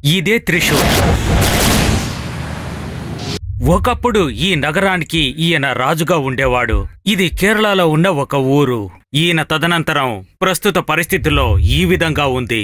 ఇదే త్రిశూర్ ఒకప్పుడు ఈ నగరానికి ఈయన రాజుగా ఉండేవాడు ఇది కేరళలో ఉన్న ఒక ఊరు ఈయన తదనంతరం ప్రస్తుత పరిస్థితుల్లో ఈ విధంగా ఉంది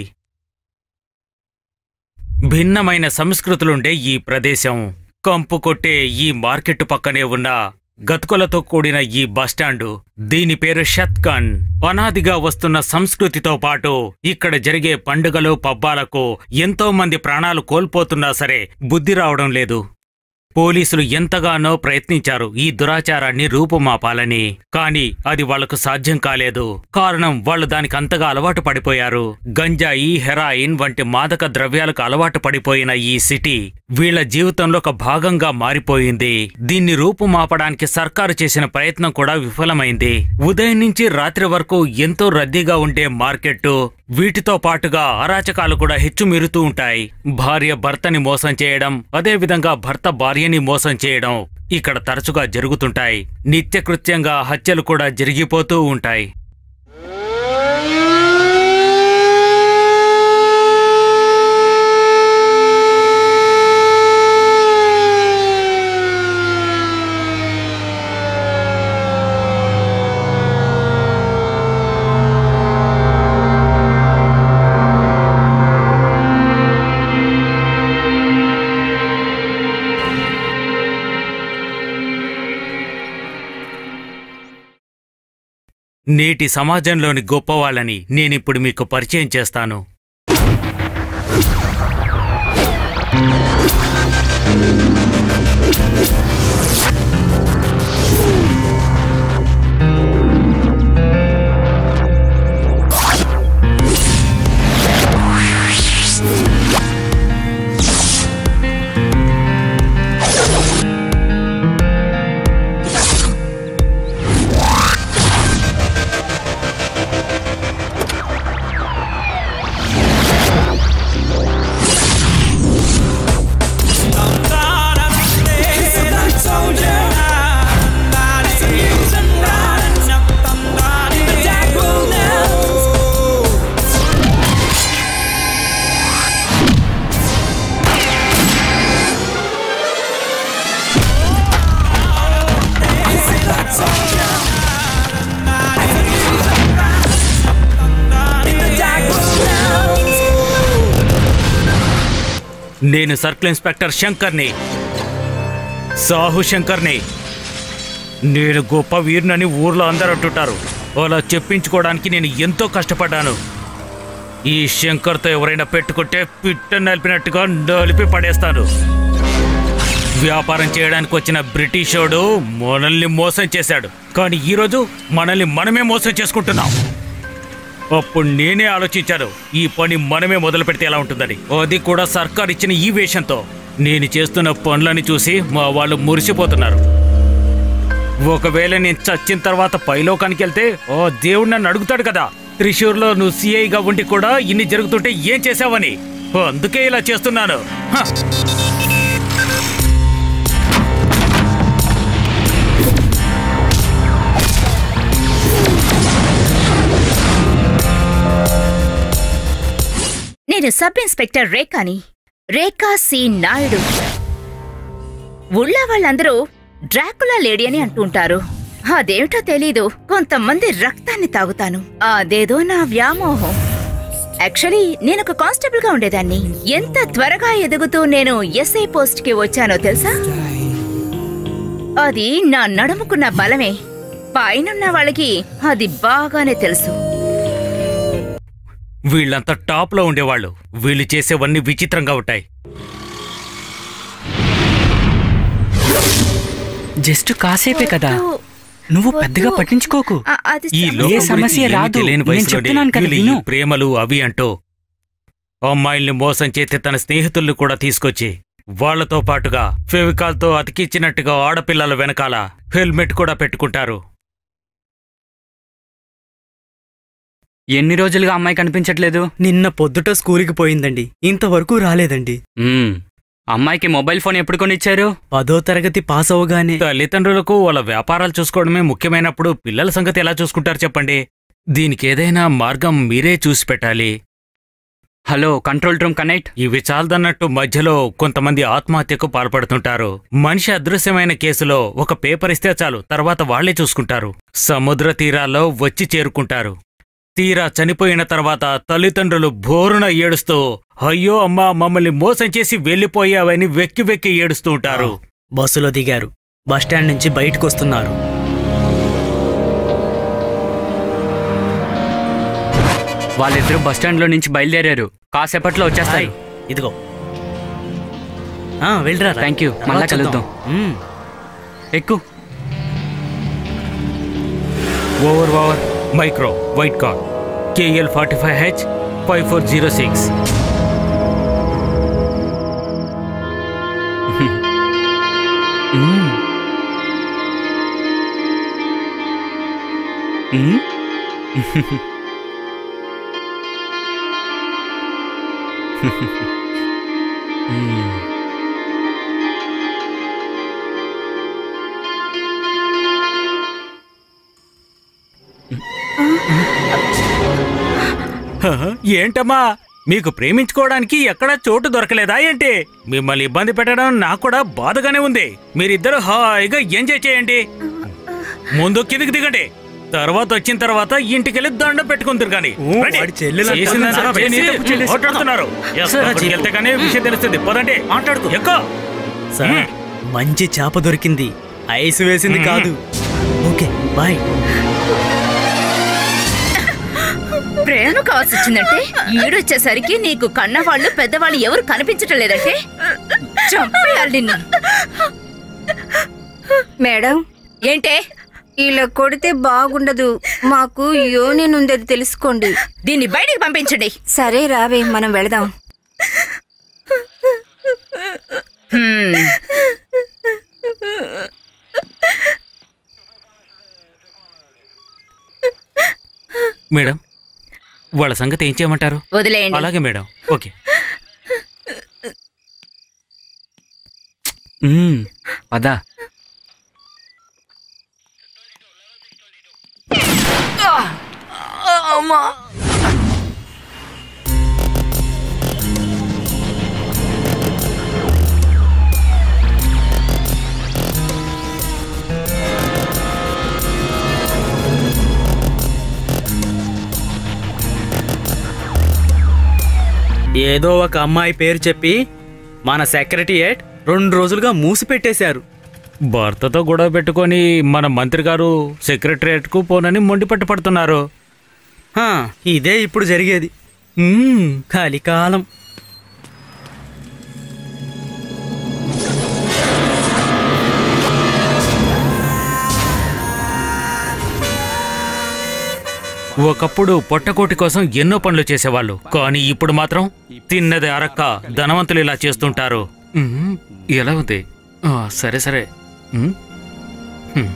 భిన్నమైన సంస్కృతులుండే ఈ ప్రదేశం కంపు కొట్టే ఈ మార్కెట్ పక్కనే ఉన్న గతుకులతో కూడిన ఈ బస్టాండు దీని పేరు షత్కన్ అనాదిగా వస్తున్న సంస్కృతితో పాటు ఇక్కడ జరిగే పండుగలు పబ్బాలకు ఎంతో మంది ప్రాణాలు కోల్పోతున్నా సరే బుద్ధి రావడం లేదు పోలీసులు ఎంతగానో ప్రయత్నించారు ఈ దురాచారాన్ని రూపుమాపాలని కానీ అది వాళ్లకు సాధ్యం కాలేదు కారణం వాళ్ళు దానికి అంతగా అలవాటు పడిపోయారు గంజాయి హెరాయిన్ వంటి మాదక ద్రవ్యాలకు అలవాటు పడిపోయిన ఈ సిటీ వీళ్ల జీవితంలో ఒక భాగంగా మారిపోయింది దీన్ని రూపుమాపడానికి సర్కారు చేసిన ప్రయత్నం కూడా విఫలమైంది ఉదయం నుంచి రాత్రి వరకు ఎంతో రద్దీగా ఉండే మార్కెట్టు వీటితో పాటుగా అరాచకాలు కూడా హెచ్చుమీరుతూ ఉంటాయి భార్య భర్తని మోసం చేయడం అదే విధంగా భర్త భార్యని మోసం చేయడం ఇక్కడ తరచుగా జరుగుతుంటాయి నిత్యకృత్యంగా హత్యలు కూడా జరిగిపోతూ ఉంటాయి నేటి సమాజంలోని గొప్పవాళ్ళని నేనిప్పుడు మీకు పరిచయం చేస్తాను నేను సర్కిల్ ఇన్స్పెక్టర్ శంకర్ని సాహు శంకర్ని నేను గొప్ప వీరునని ఊర్లో అందరూ అంటుంటారు అలా చెప్పించుకోవడానికి నేను ఎంతో కష్టపడ్డాను ఈ శంకర్తో ఎవరైనా పెట్టుకుంటే పిట్ట నలిపినట్టుగా నలిపి పడేస్తాను వ్యాపారం చేయడానికి వచ్చిన బ్రిటిషోడు మనల్ని మోసం చేశాడు కానీ ఈరోజు మనల్ని మనమే మోసం చేసుకుంటున్నాం అప్పుడు నేనే ఆలోచించాను ఈ పని మనమే మొదలు పెడితే ఎలా ఉంటుందని అది కూడా సర్కార్ ఇచ్చిన ఈ వేషంతో నేను చేస్తున్న పనులని చూసి మా వాళ్ళు మురిసిపోతున్నారు ఒకవేళ నేను చచ్చిన తర్వాత పైలోకానికి వెళ్తే ఓ దేవుడు నన్ను అడుగుతాడు కదా త్రిశూర్లో నువ్వు సిఐగా ఉండి కూడా ఇన్ని జరుగుతుంటే ఏం చేసావని అందుకే ఇలా చేస్తున్నాను హ! నేను సబ్ ఇన్స్పెక్టర్ రేఖాని రేఖా సి నాయుడు ఊళ్ళో వాళ్ళందరూ డ్రాకులా లేడీ అని అంటుంటారు అదేమిటో తెలీదు కొంతమంది రక్తాన్ని తాగుతాను అదేదో నా వ్యామోహం యాక్చువల్లీ నేను ఒక కానిస్టేబుల్ గా ఉండేదాన్ని ఎంత త్వరగా ఎదుగుతూ నేను ఎస్ఐ పోస్ట్ కి వచ్చానో తెలుసా అది నా నడుముకున్న బలమే పైనున్న వాళ్ళకి అది బాగానే తెలుసు వీళ్ళంతా టాప్లో ఉండేవాళ్ళు వీళ్ళు చేసేవన్నీ విచిత్రంగా ఉంటాయి జస్ట్ కాసేపే కదా వద్దు. నువ్వు వద్దు. పెద్దగా పట్టించుకోకు ఆ, అది ఈ సమస్య. లోకం ఏ సమస్య గురించి ఏమీ రాదు. తెలియని నేను వయసులోనే చెప్తున్నాను కదా, వీళ్ళు ఈ విను. ప్రేమలు అవి అంటూ అమ్మాయిల్ని మోసం చేసి తన స్నేహితుల్ని కూడా తీసుకొచ్చి వాళ్ళతో పాటుగా ఫెవికాల్తో అతికిచ్చినట్టుగా ఆడపిల్లల వెనకాల హెల్మెట్ కూడా పెట్టుకుంటారు ఎన్ని రోజులుగా అమ్మాయి కనిపించట్లేదు నిన్న పొద్దుట స్కూల్కి పోయిందండి ఇంతవరకు రాలేదండి మ్మ్. అమ్మాయికి మొబైల్ ఫోన్ ఎప్పుడు కొనిచ్చారు పదో తరగతి పాస్ అవగానే తల్లిదండ్రులకు వాళ్ళ వ్యాపారాలు చూసుకోవడమే ముఖ్యమైనప్పుడు పిల్లల సంగతి ఎలా చూసుకుంటారు చెప్పండి దీనికి ఏదైనా మార్గం మీరే చూసి పెట్టాలి హలో కంట్రోల్ రూమ్ కనెక్ట్ ఇవి చాలదన్నట్టు మధ్యలో కొంతమంది ఆత్మహత్యకు పాల్పడుతుంటారు మనిషి అదృశ్యమైన కేసులో ఒక పేపర్ ఇస్తే చాలు తర్వాత వాళ్లే చూసుకుంటారు సముద్ర తీరాల్లో వచ్చి చేరుకుంటారు తీరా చనిపోయిన తర్వాత తల్లిదండ్రులు బోరున ఏడుస్తూ అయ్యో అమ్మా మమ్మల్ని మోసం చేసి వెళ్లిపోయావని వెక్కి వెక్కి ఏడుస్తూ ఉంటారు బస్సులో దిగారు బస్టాండ్ నుంచి బయటకు వస్తున్నారు వాళ్ళిద్దరూ బస్ స్టాండ్ లో నుంచి బయలుదేరారు కాసేపట్లో హాయ్ వచ్చేస్తారు ఇదిగో ఆ, వెళ్ళరా రా. Thank you. తర్వాత మళ్ళా చూద్దాం. కలుద్దాం. మ్మ్. ఎక్కు over over micro white card KL forty five H five four zero six మ్మ్. మ్మ్. మ్మ్. ఏంటమ్మా మీకు ప్రేమించుకోవడానికి ఎక్కడా చోటు దొరకలేదా ఏంటి మిమ్మల్ని ఇబ్బంది పెట్టడం నాకు కూడా బాధగానే ఉంది మీరిద్దరు హాయిగా ఎంజాయ్ చేయండి ముందు కిందికి దిగండి తర్వాత వచ్చిన తర్వాత ఇంటికెళ్ళి దండం పెట్టుకుంటారు కానీ ఓ, వాడి చెల్లెలు అంటారు. చేసిందంతా సార్, చేసి చేసి తప్పు చేసి- మాట్లాడుతున్నారు సార్, అక్కడికి వెళ్తే కానీ విషయం తెలుస్తుంది పదండి మాట్లాడుకో ఎక్కువ సార్ మంచి చేప దొరికింది ఐస్ వేసింది మ్మ్. కాదు ఓకే బాయ్ ప్రేమ కావాల్సి వచ్చిందంటే ఈడొచ్చేసరికి నీకు కన్నవాళ్ళు పెద్దవాళ్ళు ఎవరు కనిపించటం లేదంటే చంపేయాలి నిన్ను మేడం ఏంటే ఇలా కొడితే బాగుండదు మాకు యోనిన్ ఉందది తెలుసుకోండి దీన్ని బయటికి పంపించండి సరే రావే మనం వెళదాం హ్మ్. మేడం వాళ్ళ సంగతి ఏం చేయమంటారు వదిలేయండి అలాగే మేడం ఓకే మ్మ్. పద ఏదో ఒక అమ్మాయి పేరు చెప్పి మన సెక్రటరియేట్ రెండు రోజులుగా మూసి పెట్టేశారు భర్తతో గొడవ పెట్టుకొని మన మంత్రి గారు సెక్రటరియట్కు పోనని మొండిపట్టు పడుతున్నారు హా, ఇదే ఇప్పుడు జరిగేది మ్మ్. కలికాలం ఒకప్పుడు పొట్టకోటి కోసం ఎన్నో పనులు చేసేవాళ్ళు కానీ ఇప్పుడు మాత్రం తిన్నది అరక్క ధనవంతులు ఇలా చేస్తుంటారు మ్మ్. ఎలా ఉంది ఆ, సరే సరే మ్మ్. హ్మ్.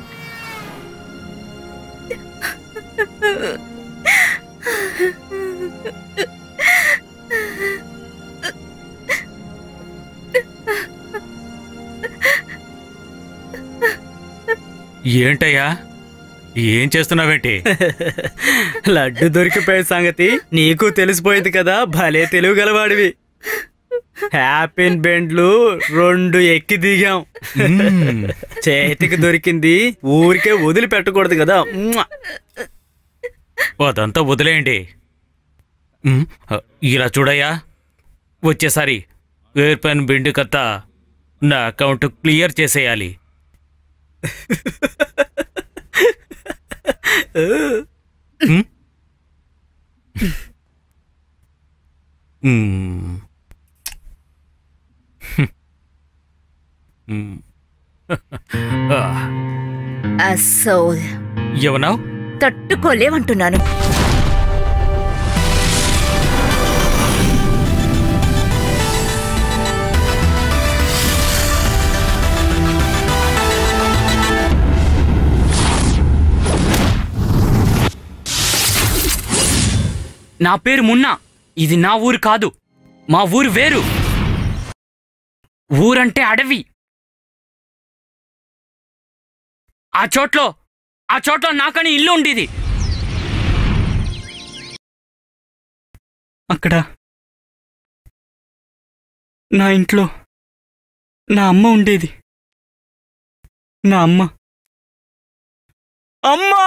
ఏంటయ్యా ఏం చేస్తున్నావేంటి లడ్డు దొరికిపోయే సంగతి నీకు తెలిసిపోయింది కదా భలే తెలుగు గలవాడివి హ్యాపీన్ బెండ్లు రెండు ఎక్కి దిగాం మ్మ్. చేతికి దొరికింది ఊరికే వదిలిపెట్టకూడదు కదా మ్మ్. అదంతా వదిలేయండి మ్మ్. ఇలా చూడయ్యా వచ్చేసారి ఎయిర్పెన్ బిండు కత్త నా అకౌంట్ క్లియర్ చేసేయాలి మ్మ్? మ్మ్. మ్మ్. ఆ, అస్సోల్ ఏమన్నావ్ తట్టుకోలేమంటున్నాను నా పేరు మున్నా ఇది నా ఊరు కాదు మా ఊరు వేరు ఊరంటే అడవి ఆ చోట్లో ఆ చోట్లో నాకని ఇల్లు ఉండేది అక్కడ నా ఇంట్లో నా అమ్మ ఉండేది నా అమ్మ అమ్మా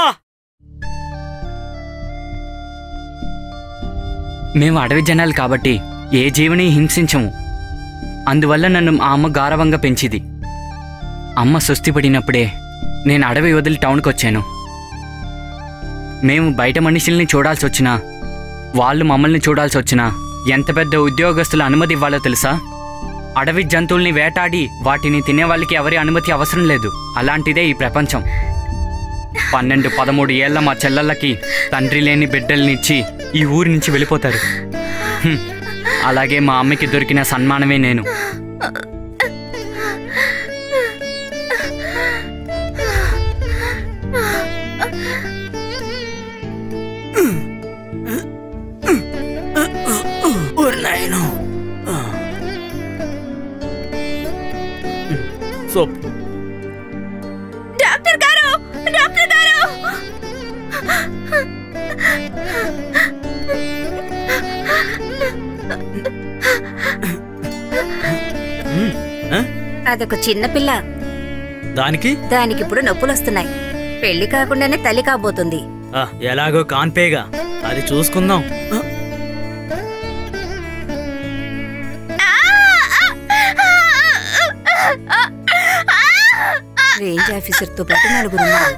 మేము అడవి జనాలు కాబట్టి ఏ జీవిని హింసించము అందువల్ల నన్ను మా అమ్మ గారవంగా పెంచిది అమ్మ సుస్థి పడినప్పుడే నేను అడవి వదిలి టౌన్కి వచ్చాను మేము బయట మనుషుల్ని చూడాల్సి వచ్చినా వాళ్ళు మమ్మల్ని చూడాల్సి వచ్చినా ఎంత పెద్ద ఉద్యోగస్తుల అనుమతి ఇవ్వాలో తెలుసా అడవి జంతువుల్ని వేటాడి వాటిని తినే వాళ్ళకి ఎవరి అనుమతి అవసరం లేదు అలాంటిదే ఈ ప్రపంచం పన్నెండు పదమూడు ఏళ్ల మా చెల్లెళ్ళకి తండ్రి లేని బిడ్డల్నిచ్చి ఈ ఊరి నుంచి వెళ్ళిపోతారు హ్మ్. అలాగే మా అమ్మకి దొరికిన సన్మానమే నేను సోప్ డాక్టర్ గారు డాక్టర్ గారు అదొక చిన్న పిల్ల దానికి దానికి ఇప్పుడు నొప్పులు వస్తున్నాయి పెళ్లి కాకుండానే తల్లి కాబోతుంది ఆ, ఎలాగో కాన్పేగా అది చూసుకుందాం ఆ, రేంజ్ ఆఫీసర్ తో పాటు నలుగురు ఉన్నారు.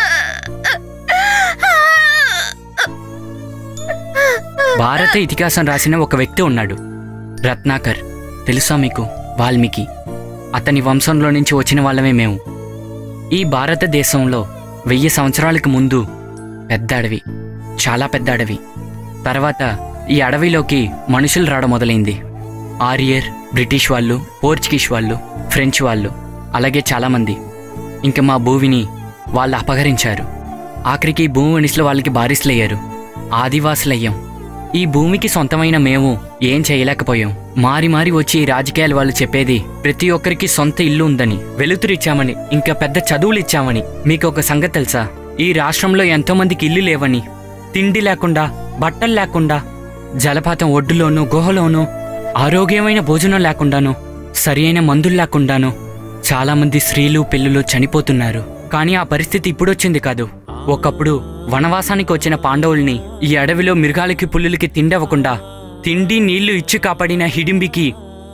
భారత ఇతిహాసం రాసిన ఒక వ్యక్తి ఉన్నాడు రత్నాకర్ తెలుసా మీకు వాల్మీకి అతని వంశంలో నుంచి వచ్చిన వాళ్ళమే మేము ఈ భారతదేశంలో వెయ్యి సంవత్సరాలకు ముందు పెద్ద అడవి చాలా పెద్ద అడవి తర్వాత ఈ అడవిలోకి మనుషులు రావడం మొదలైంది ఆరియర్ బ్రిటిష్ వాళ్ళు పోర్చుగీస్ వాళ్ళు ఫ్రెంచ్ వాళ్ళు అలాగే చాలామంది ఇంకా మా భూమిని వాళ్ళు అపహరించారు ఆఖరికి భూమి మనుషులు వాళ్ళకి బారిస్లయ్యారు ఆదివాసులయ్యాం ఈ భూమికి సొంతమైన మేము ఏం చేయలేకపోయాం మారి మారి వచ్చి ఈ రాజకీయాలు వాళ్ళు చెప్పేది ప్రతి ఒక్కరికి సొంత ఇల్లు ఉందని వెలుతురిచ్చామని ఇంకా పెద్ద చదువులు ఇచ్చామని మీకు ఒక సంగతి తెలుసా ఈ రాష్ట్రంలో ఎంతో మందికి ఇల్లు లేవని తిండి లేకుండా బట్టలు లేకుండా జలపాతం ఒడ్డులోనూ గుహలోనూ ఆరోగ్యమైన భోజనం లేకుండాను సరి అయిన మందులు లేకుండాను చాలా మంది స్త్రీలు పిల్లలు చనిపోతున్నారు కానీ ఆ పరిస్థితి ఇప్పుడొచ్చింది కాదు ఒకప్పుడు వనవాసానికి వచ్చిన పాండవుల్ని ఈ అడవిలో మృగాలకి పుల్లులకి తిండవకుండా తిండి నీళ్లు ఇచ్చి కాపాడిన హిడింబికి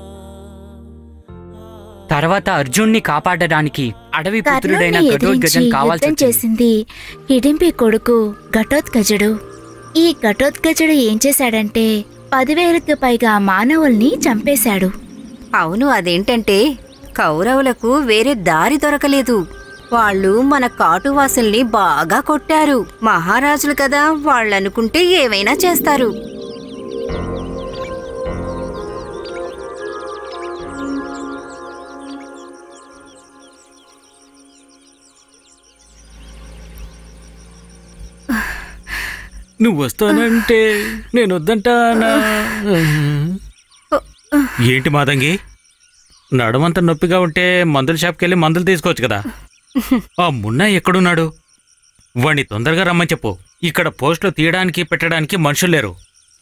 తర్వాత అర్జున్ని కాపాడడానికి అడవి పుత్రుడైన కర్ణుడిని ఘటోత్కజం ఎదిరించి కావాల్సి యుద్ధం వచ్చింది. చేసింది హిడింపి కొడుకు ఘటోత్కజుడు ఈ ఘటోత్కజుడు ఏం చేశాడంటే పదివేలకు పైగా మానవుల్ని చంపేశాడు అవును అదేంటంటే కౌరవులకు వేరే దారి దొరకలేదు వాళ్ళు మన కాటువాసుల్ని బాగా కొట్టారు మహారాజులు కదా వాళ్ళనుకుంటే ఏమైనా చేస్తారు నువ్వు వస్తానంటే నేను వద్దంటానా ఏంటి మాదంగి నడమంత నొప్పిగా ఉంటే మందుల షాప్కి వెళ్ళి మందులు తీసుకోవచ్చు కదా ఆ మున్నా ఎక్కడున్నాడు వాణ్ణి తొందరగా రమ్మని చెప్పు ఇక్కడ పోస్టులు తీయడానికి పెట్టడానికి మనుషులు లేరు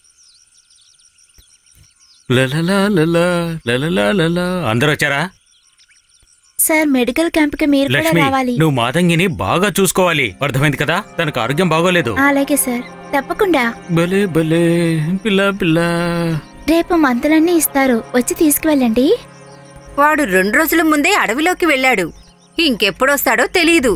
లలలా లలా, లలలా లలా. అందరూ వచ్చారా సార్ మెడికల్ క్యాంప్కి మీరు కూడా లక్ష్మి రావాలి నువ్వు మాతంగిని బాగా చూసుకోవాలి అర్థమైంది కదా తనకు ఆరోగ్యం బాగోలేదు అలాగే సార్ తప్పకుండా భలే భలే పిల్ల పిల్ల రేపు మందులన్నీ ఇస్తారు వచ్చి తీసుకువెళ్ళండి వాడు రెండు రోజుల ముందే అడవిలోకి వెళ్ళాడు ఇంకెప్పుడొస్తాడో తెలీదు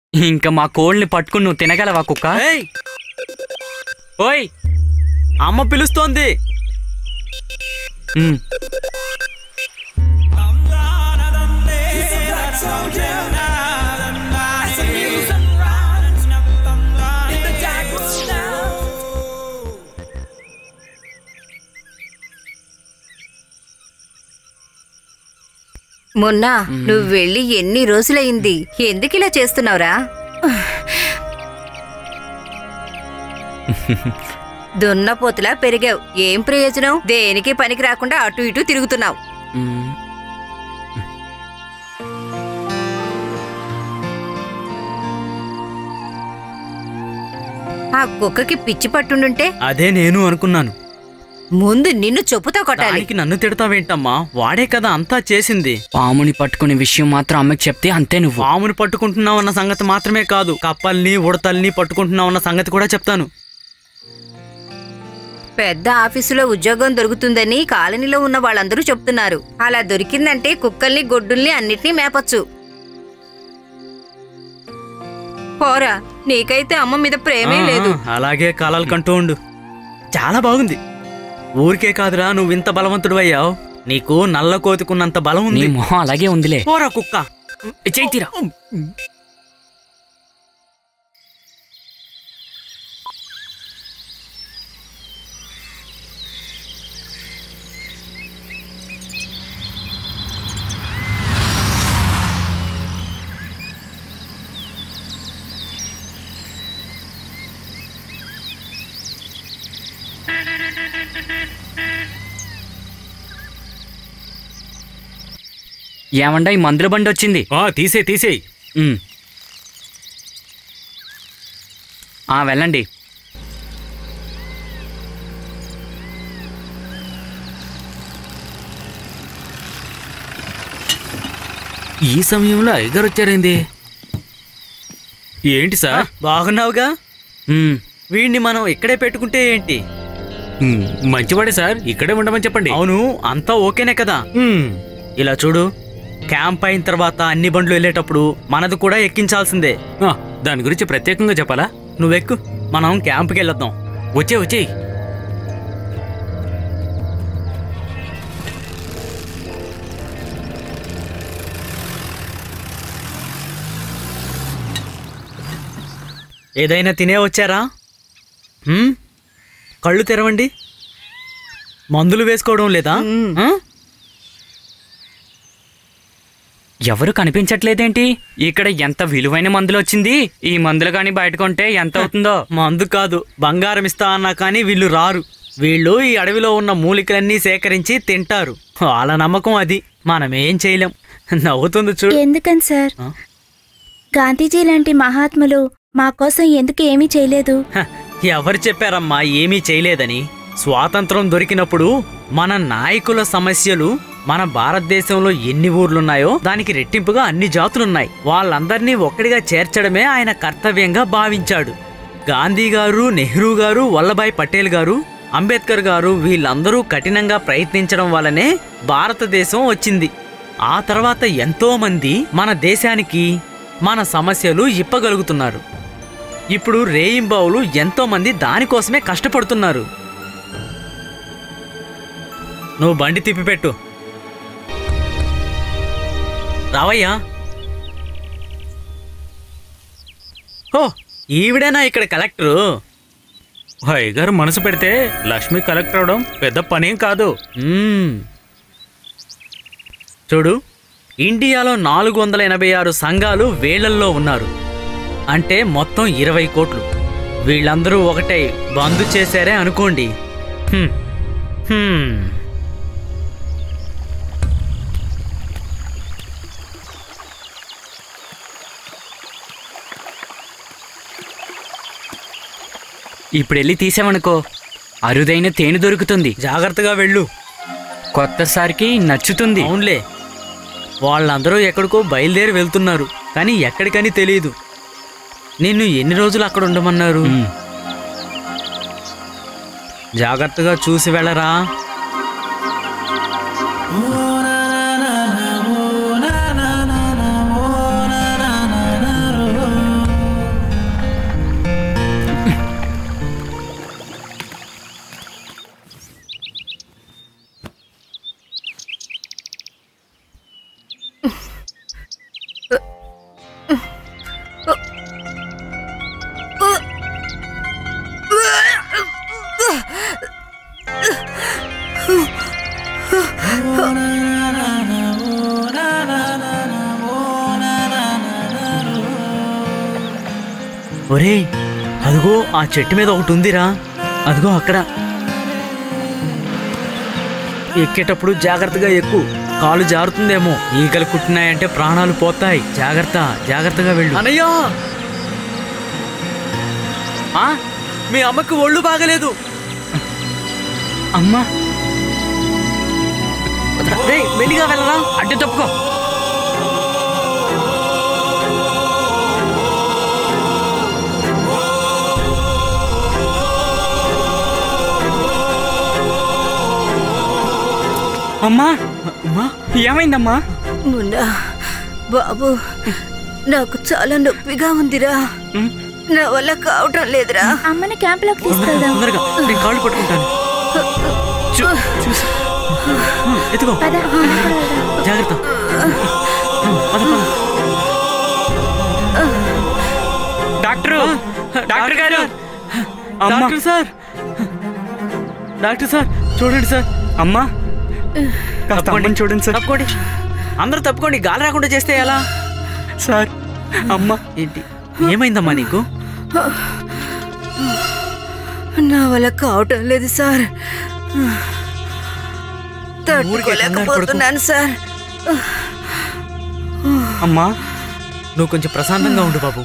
ఇంకా మా కోళ్ళని పట్టుకుని నువ్వు తినగలవా కుక్క ఏయ్ ఓయ్ అమ్మ పిలుస్తోంది ఉమ్. మొన్న నువ్వు వెళ్ళి ఎన్ని రోజులైంది ఎందుకు ఇలా చేస్తున్నావురా దున్నపోతులా పెరిగావు ఏం ప్రయోజనం దేనికి పనికి రాకుండా అటు ఇటు తిరుగుతున్నావు ఉమ్. ఆ కుక్కకి పిచ్చి పట్టుండుంటే అదే నేను అనుకున్నాను ముందు నిన్ను చెప్పుతో కొట్టాలి దానికి నన్ను తిడతావేంటమ్మా వాడే కదా అంతా చేసింది పాముని పట్టుకునే విషయం మాత్రం అమ్మకి చెప్తే అంతే నువ్వు పాముని పట్టుకుంటున్నావన్న సంగతి మాత్రమే కాదు కప్పల్ని ఉడతల్ని పట్టుకుంటున్నావన్న సంగతి కూడా చెప్తాను పెద్ద ఆఫీసులో ఉద్యోగం దొరుకుతుందని కాలనీలో ఉన్న వాళ్ళందరూ చెప్తున్నారు అలా దొరికిందంటే కుక్కల్ని గొడ్డుల్ని అన్నిటినీ మేపచ్చు పోరా నీకైతే అమ్మ మీద ప్రేమే ఆ, లేదు అలాగే కలలు కంటూ ఉండు చాలా బాగుంది ఊరికే కాదురా నువ్వు ఇంత బలవంతుడు అయ్యావు నీకు నల్ల కోతికున్నంత బలం నీ ఉంది మొహం అలాగే ఉందిలే పోరా కుక్క చేయితీరా ఏమండా ఈ మందుల బండి వచ్చింది ఆ తీసే తీసేయ్ ఉమ్. ఆ వెళ్ళండి ఈ సమయంలో ఐగర్ వచ్చారేంది ఏంటి సార్ బాగున్నావుగా ఉమ్. వీడిని మనం ఇక్కడే పెట్టుకుంటే ఏంటి మ్, మంచివాడే సార్ ఇక్కడే ఉండమని చెప్పండి అవును అంతా ఓకేనే కదా మ్, ఇలా చూడు క్యాంప్ అయిన తర్వాత అన్ని బండ్లు వెళ్ళేటప్పుడు మనది కూడా ఎక్కించాల్సిందే ఆ, దాని గురించి ప్రత్యేకంగా చెప్పాలా నువ్వెక్కు మనం క్యాంప్కి వెళ్ళొద్దాం వచ్చే వచ్చేయ్ ఏదైనా తినే వచ్చారా హ్మ్? కళ్ళు తెరవండి మందులు వేసుకోవడం లేదా ఆ? ఎవరు కనిపించట్లేదేంటి ఇక్కడ ఎంత విలువైన మందులు వచ్చింది ఈ మందులు కానీ బయట కొంటే ఎంత అవుతుందో మందు కాదు బంగారం ఇస్తా అన్నా కానీ వీళ్ళు రారు వీళ్ళు ఈ అడవిలో ఉన్న మూలికలన్నీ సేకరించి తింటారు వాళ్ళ నమ్మకం అది మనమేం చేయలేం నవ్వుతుంది చూడు ఎందుకని సార్ ఆ? గాంధీజీ లాంటి మహాత్ములు మా కోసం ఎందుకు ఏమీ చేయలేదు హ, ఎవరు చెప్పారమ్మా ఏమీ చేయలేదని స్వాతంత్రం దొరికినప్పుడు మన నాయకుల సమస్యలు మన భారతదేశంలో ఎన్ని ఊర్లున్నాయో దానికి రెట్టింపుగా అన్ని జాతులున్నాయి వాళ్ళందర్నీ ఒక్కడిగా చేర్చడమే ఆయన కర్తవ్యంగా భావించాడు గాంధీ గారు నెహ్రూ గారు వల్లభాయ్ పటేల్ గారు అంబేద్కర్ గారు వీళ్ళందరూ కఠినంగా ప్రయత్నించడం వల్లనే భారతదేశం వచ్చింది ఆ తర్వాత ఎంతో మంది మన దేశానికి మన సమస్యలు ఇప్పగలుగుతున్నారు ఇప్పుడు రేయింబావులు ఎంతో మంది దానికోసమే కష్టపడుతున్నారు నువ్వు బండి తిప్పిపెట్టు రావయ్యా ఓ ఈవిడేనా ఇక్కడ కలెక్టరు ఐగర్ మనసు పెడితే లక్ష్మి కలెక్టర్ అవడం పెద్ద పనేం కాదు మ్మ్. చూడు ఇండియాలో నాలుగు వందల ఎనభై ఆరు సంఘాలు వేళ్లల్లో ఉన్నారు అంటే మొత్తం ఇరవై కోట్లు వీళ్ళందరూ ఒకటై బంద్ చేశారే అనుకోండి హ్మ్. హ్మ్. ఇప్పుడు వెళ్ళి తీసామనుకో అరుదైన తేనె దొరుకుతుంది జాగ్రత్తగా వెళ్ళు కొత్తసారికి నచ్చుతుంది అవునులే వాళ్ళందరూ ఎక్కడికో బయలుదేరి వెళ్తున్నారు కానీ ఎక్కడికని తెలియదు నిన్ను ఎన్ని రోజులు అక్కడ ఉండమన్నారు ఉమ్. జాగ్రత్తగా చూసి వెళ్ళరా ఒరేయ్ అదిగో ఆ చెట్టు మీద ఒకటి ఉందిరా అదిగో అక్కడ ఎక్కేటప్పుడు జాగ్రత్తగా ఎక్కు కాలు జారుతుందేమో ఈగలు కుట్టినాయంటే ప్రాణాలు పోతాయి జాగ్రత్త జాగ్రత్తగా వెళ్ళు అన్నయ్య ఆ, మీ అమ్మకి ఒళ్ళు బాగలేదు అమ్మా రేయ్, మెల్లిగా వెళ్ళరా అడ్డు తప్పుకో అమ్మా అమ్మా ఏమైందమ్మా మున్నా బాబు నాకు చాలా నొప్పిగా ఉందిరా ఉమ్. నా వల్ల కావటం లేదురా అమ్మని క్యాంప్లోకి తీసుకెళ్దాం తొందరగా నేను కాళ్ళు పట్టుకుంటాను చూ- చూసి ఎత్తుకో పద జాగ్రత్త పద, పద. డాక్టరు డాక్టర్ గారు అమ్మా డాక్టర్ సార్ డాక్టర్ సార్ చూడండి సార్ అమ్మా కాస్త అమ్మని చూడండి సార్ తప్పుకోండి అందరూ తప్పుకోండి గాలి రాకుండా చేస్తే ఎలా సార్ అమ్మా ఏంటి ఏమైందమ్మా నీకు నా వల్ల కావటం లేదు సార్ తట్టుకోలేకపోతున్నాను సార్ అమ్మా నువ్వు కొంచెం ప్రశాంతంగా ఉండు బాబు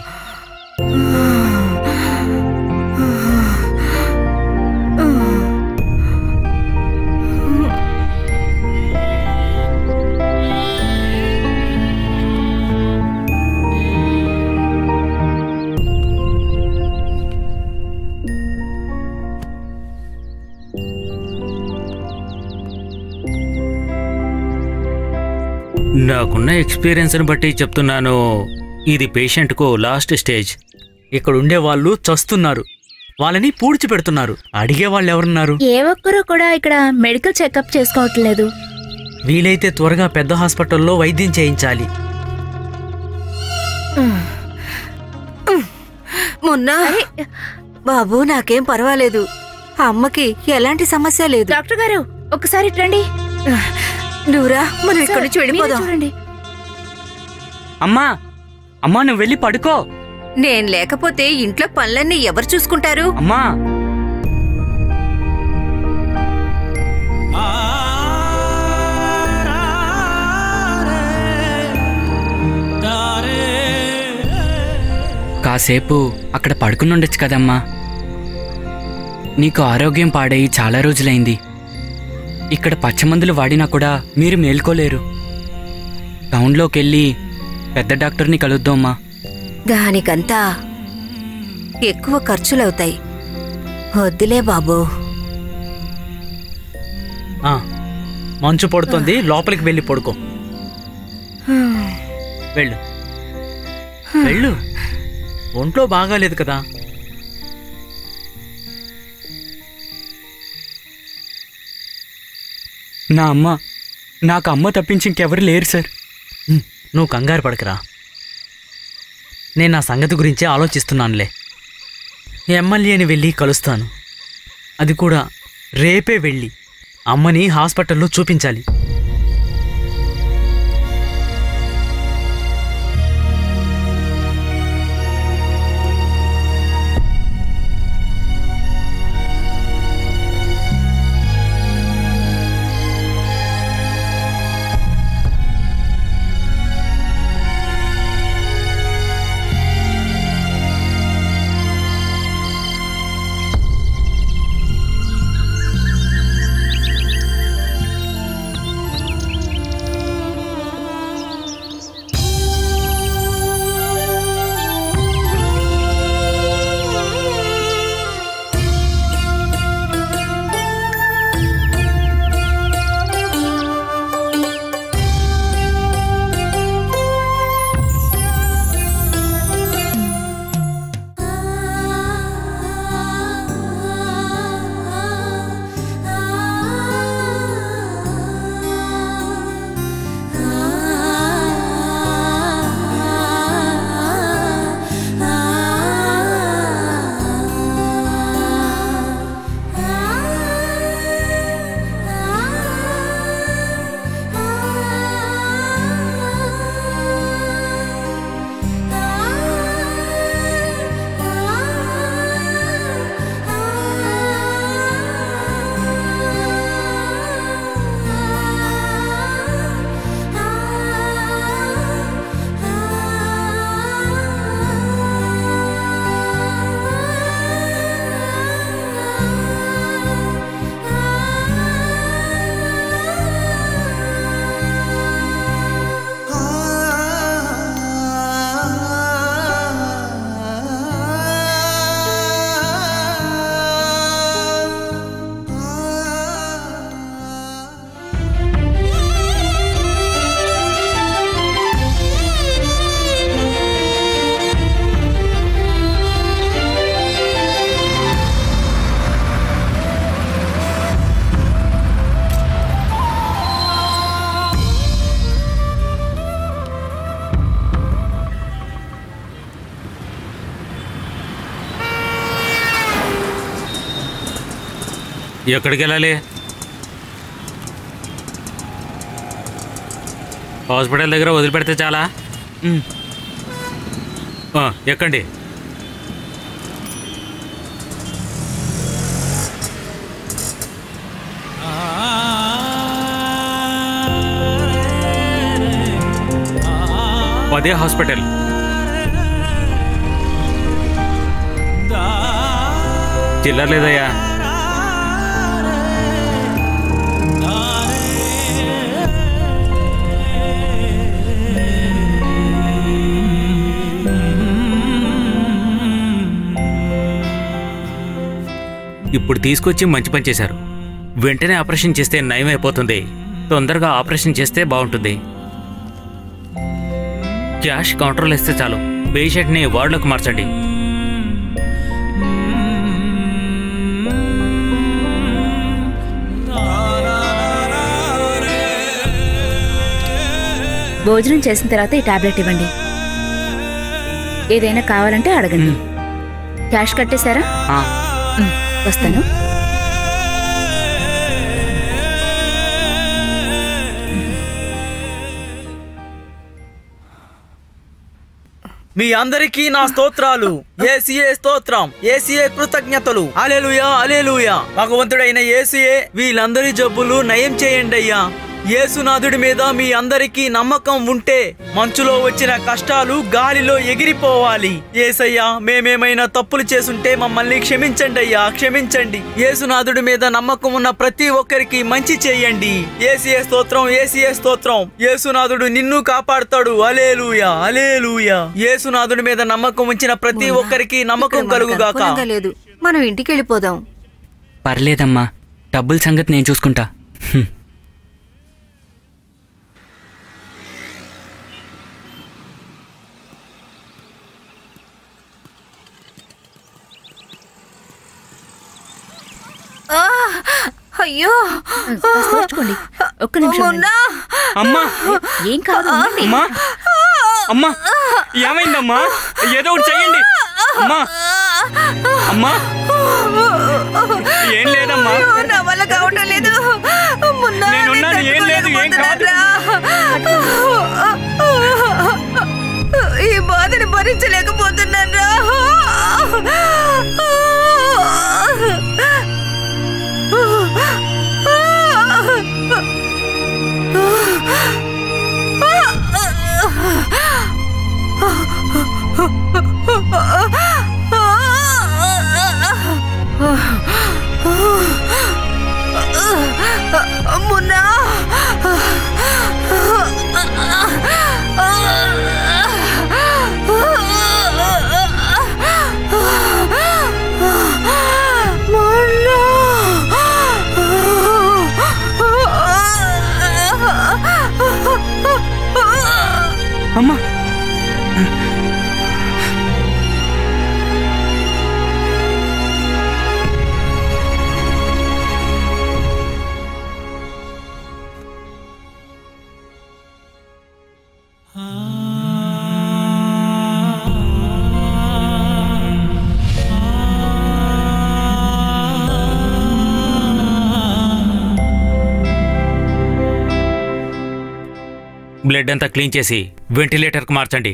నాకున్న ఎక్స్పీరియన్స్ని బట్టి చెప్తున్నాను ఇది పేషెంట్కు లాస్ట్ స్టేజ్ ఇక్కడ ఉండే వాళ్ళు చస్తున్నారు వాళ్ళని పూడ్చి పెడుతున్నారు అడిగే వాళ్ళు ఎవరున్నారు ఏ ఒక్కరూ కూడా ఇక్కడ మెడికల్ చెకప్ చేసుకోవట్లేదు వీలైతే త్వరగా పెద్ద హాస్పిటల్లో వైద్యం చేయించాలి మొన్న బాబు నాకేం పర్వాలేదు అమ్మకి ఎలాంటి సమస్య లేదు డాక్టర్ గారు ఒకసారి రండి నువ్వురా మనం ఇక్కడి నుంచి మీరే వెళ్ళిపోదాం చూడండి అమ్మా అమ్మా నువ్వు వెళ్ళి పడుకో నేను లేకపోతే ఇంట్లో పనులన్నీ ఎవరు చూసుకుంటారు అమ్మా కాసేపు అక్కడ పడుకుని ఉండొచ్చు కదమ్మా నీకు ఆరోగ్యం పాడయి చాలా రోజులైంది ఇక్కడ పచ్చమందులు వాడినా కూడా మీరు మేల్కోలేరు టౌన్లోకి వెళ్ళి పెద్ద డాక్టర్ని కలుద్దామా దానికంతా ఎక్కువ ఖర్చులవుతాయి వద్దులే బాబు ఆ, మంచు పడుతుంది లోపలికి వెళ్ళి పడుకో వెళ్ళు వెళ్ళు ఒంట్లో బాగాలేదు కదా నా అమ్మ నాకు అమ్మ తప్పించి ఇంకెవరు లేరు సార్ ఉమ్, నువ్వు కంగారు పడకరా నేను నా సంగతి గురించే ఆలోచిస్తున్నానులే ఎమ్మెల్యేని వెళ్ళి కలుస్తాను అది కూడా రేపే వెళ్ళి అమ్మని హాస్పిటల్లో చూపించాలి ఎక్కడికి వెళ్ళాలి హాస్పిటల్ దగ్గర వదిలిపెడితే చాలా ఉమ్. ఆ, ఎక్కండి అదే హాస్పిటల్ చిల్లర లేదయ్యా ఇప్పుడు తీసుకొచ్చి మంచి పని చేశారు వెంటనే ఆపరేషన్ చేస్తే నయం అయిపోతుంది తొందరగా ఆపరేషన్ చేస్తే బాగుంటుంది క్యాష్ కౌంటర్లో ఇస్తే చాలు పేషెంట్ని వార్డులోకి మార్చండి భోజనం చేసిన తర్వాత ఈ టాబ్లెట్ ఇవ్వండి ఏదైనా కావాలంటే అడగండి క్యాష్ కట్టేశారా ఆ, ఉమ్, వస్తాను మీ అందరికీ నా స్తోత్రాలు ఏసీఏ స్తోత్రం ఏసీఏ కృతజ్ఞతలు అలెలుయా అలెలుయా భగవంతుడైన ఏసీఏ వీళ్ళందరి జబ్బులు నయం చేయండి అయ్యా యేసునాథుడి మీద మీ అందరికీ నమ్మకం ఉంటే మంచులో వచ్చిన కష్టాలు గాలిలో ఎగిరిపోవాలి ఏసయ్యా మేమేమైనా తప్పులు చేసుంటే మమ్మల్ని క్షమించండి అయ్యా క్షమించండి యేసునాథుడి మీద నమ్మకం ఉన్న ప్రతి ఒక్కరికి మంచి చేయండి ఏసీఏ స్తోత్రం ఏసీఏ స్తోత్రం యేసునాథుడు నిన్ను కాపాడుతాడు అలేలుయా అలేలుయా యేసునాథుడి మీద నమ్మకం ఉంచిన ప్రతి ఒక్కరికి నమ్మకం ఇక్కడ మనకు కలుగుగాక అనుకూలంగా లేదు మనం ఇంటికి వెళ్ళిపోదాం పర్లేదమ్మా డబ్బుల సంగతి నేను చూసుకుంటా హ్మ్. అయ్యో కాస్త ఓర్చుకోండి ఒక్క నిమిషం ఉండండి. అమ్మా ఏం కాదు ఉండండి. అమ్మా అమ్మా ఏమైందమ్మా ఏదో ఒకటి చెయ్యండి అమ్మా అమ్మా ఏం లేదమ్మా నా వల్ల కావటం లేదు మున్నా, నేనున్నాను, నేను ఏం లేదు, ఏం కాదు. తట్టుకోలేకపోతున్నానురా. ఈ బాధని భరించలేకపోతున్నాను మున్నా అమ్మా బ్లడ్ అంతా క్లీన్ చేసి వెంటిలేటర్కి మార్చండి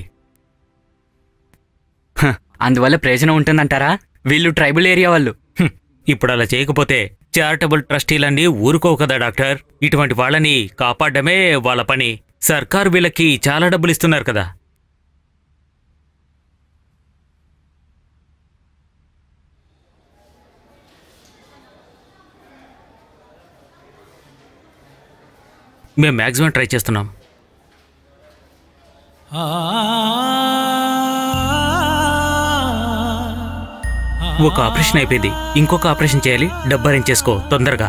హ, అందువల్ల ప్రయోజనం ఉంటుందంటారా వీళ్ళు ట్రైబల్ ఏరియా వాళ్ళు హ్మ్. ఇప్పుడు అలా చేయకపోతే చారిటబుల్ ట్రస్టీలన్నీ ఊరుకోవు కదా డాక్టర్ ఇటువంటి వాళ్ళని కాపాడమే వాళ్ళ పని సర్కారు వీళ్ళకి చాలా డబ్బులు ఇస్తున్నారు కదా మేము మ్యాక్సిమం ట్రై చేస్తున్నాం ఒక ఆపరేషన్ అయిపోయింది ఇంకొక ఆపరేషన్ చేయాలి డబ్బు అరేంజ్ చేసుకో తొందరగా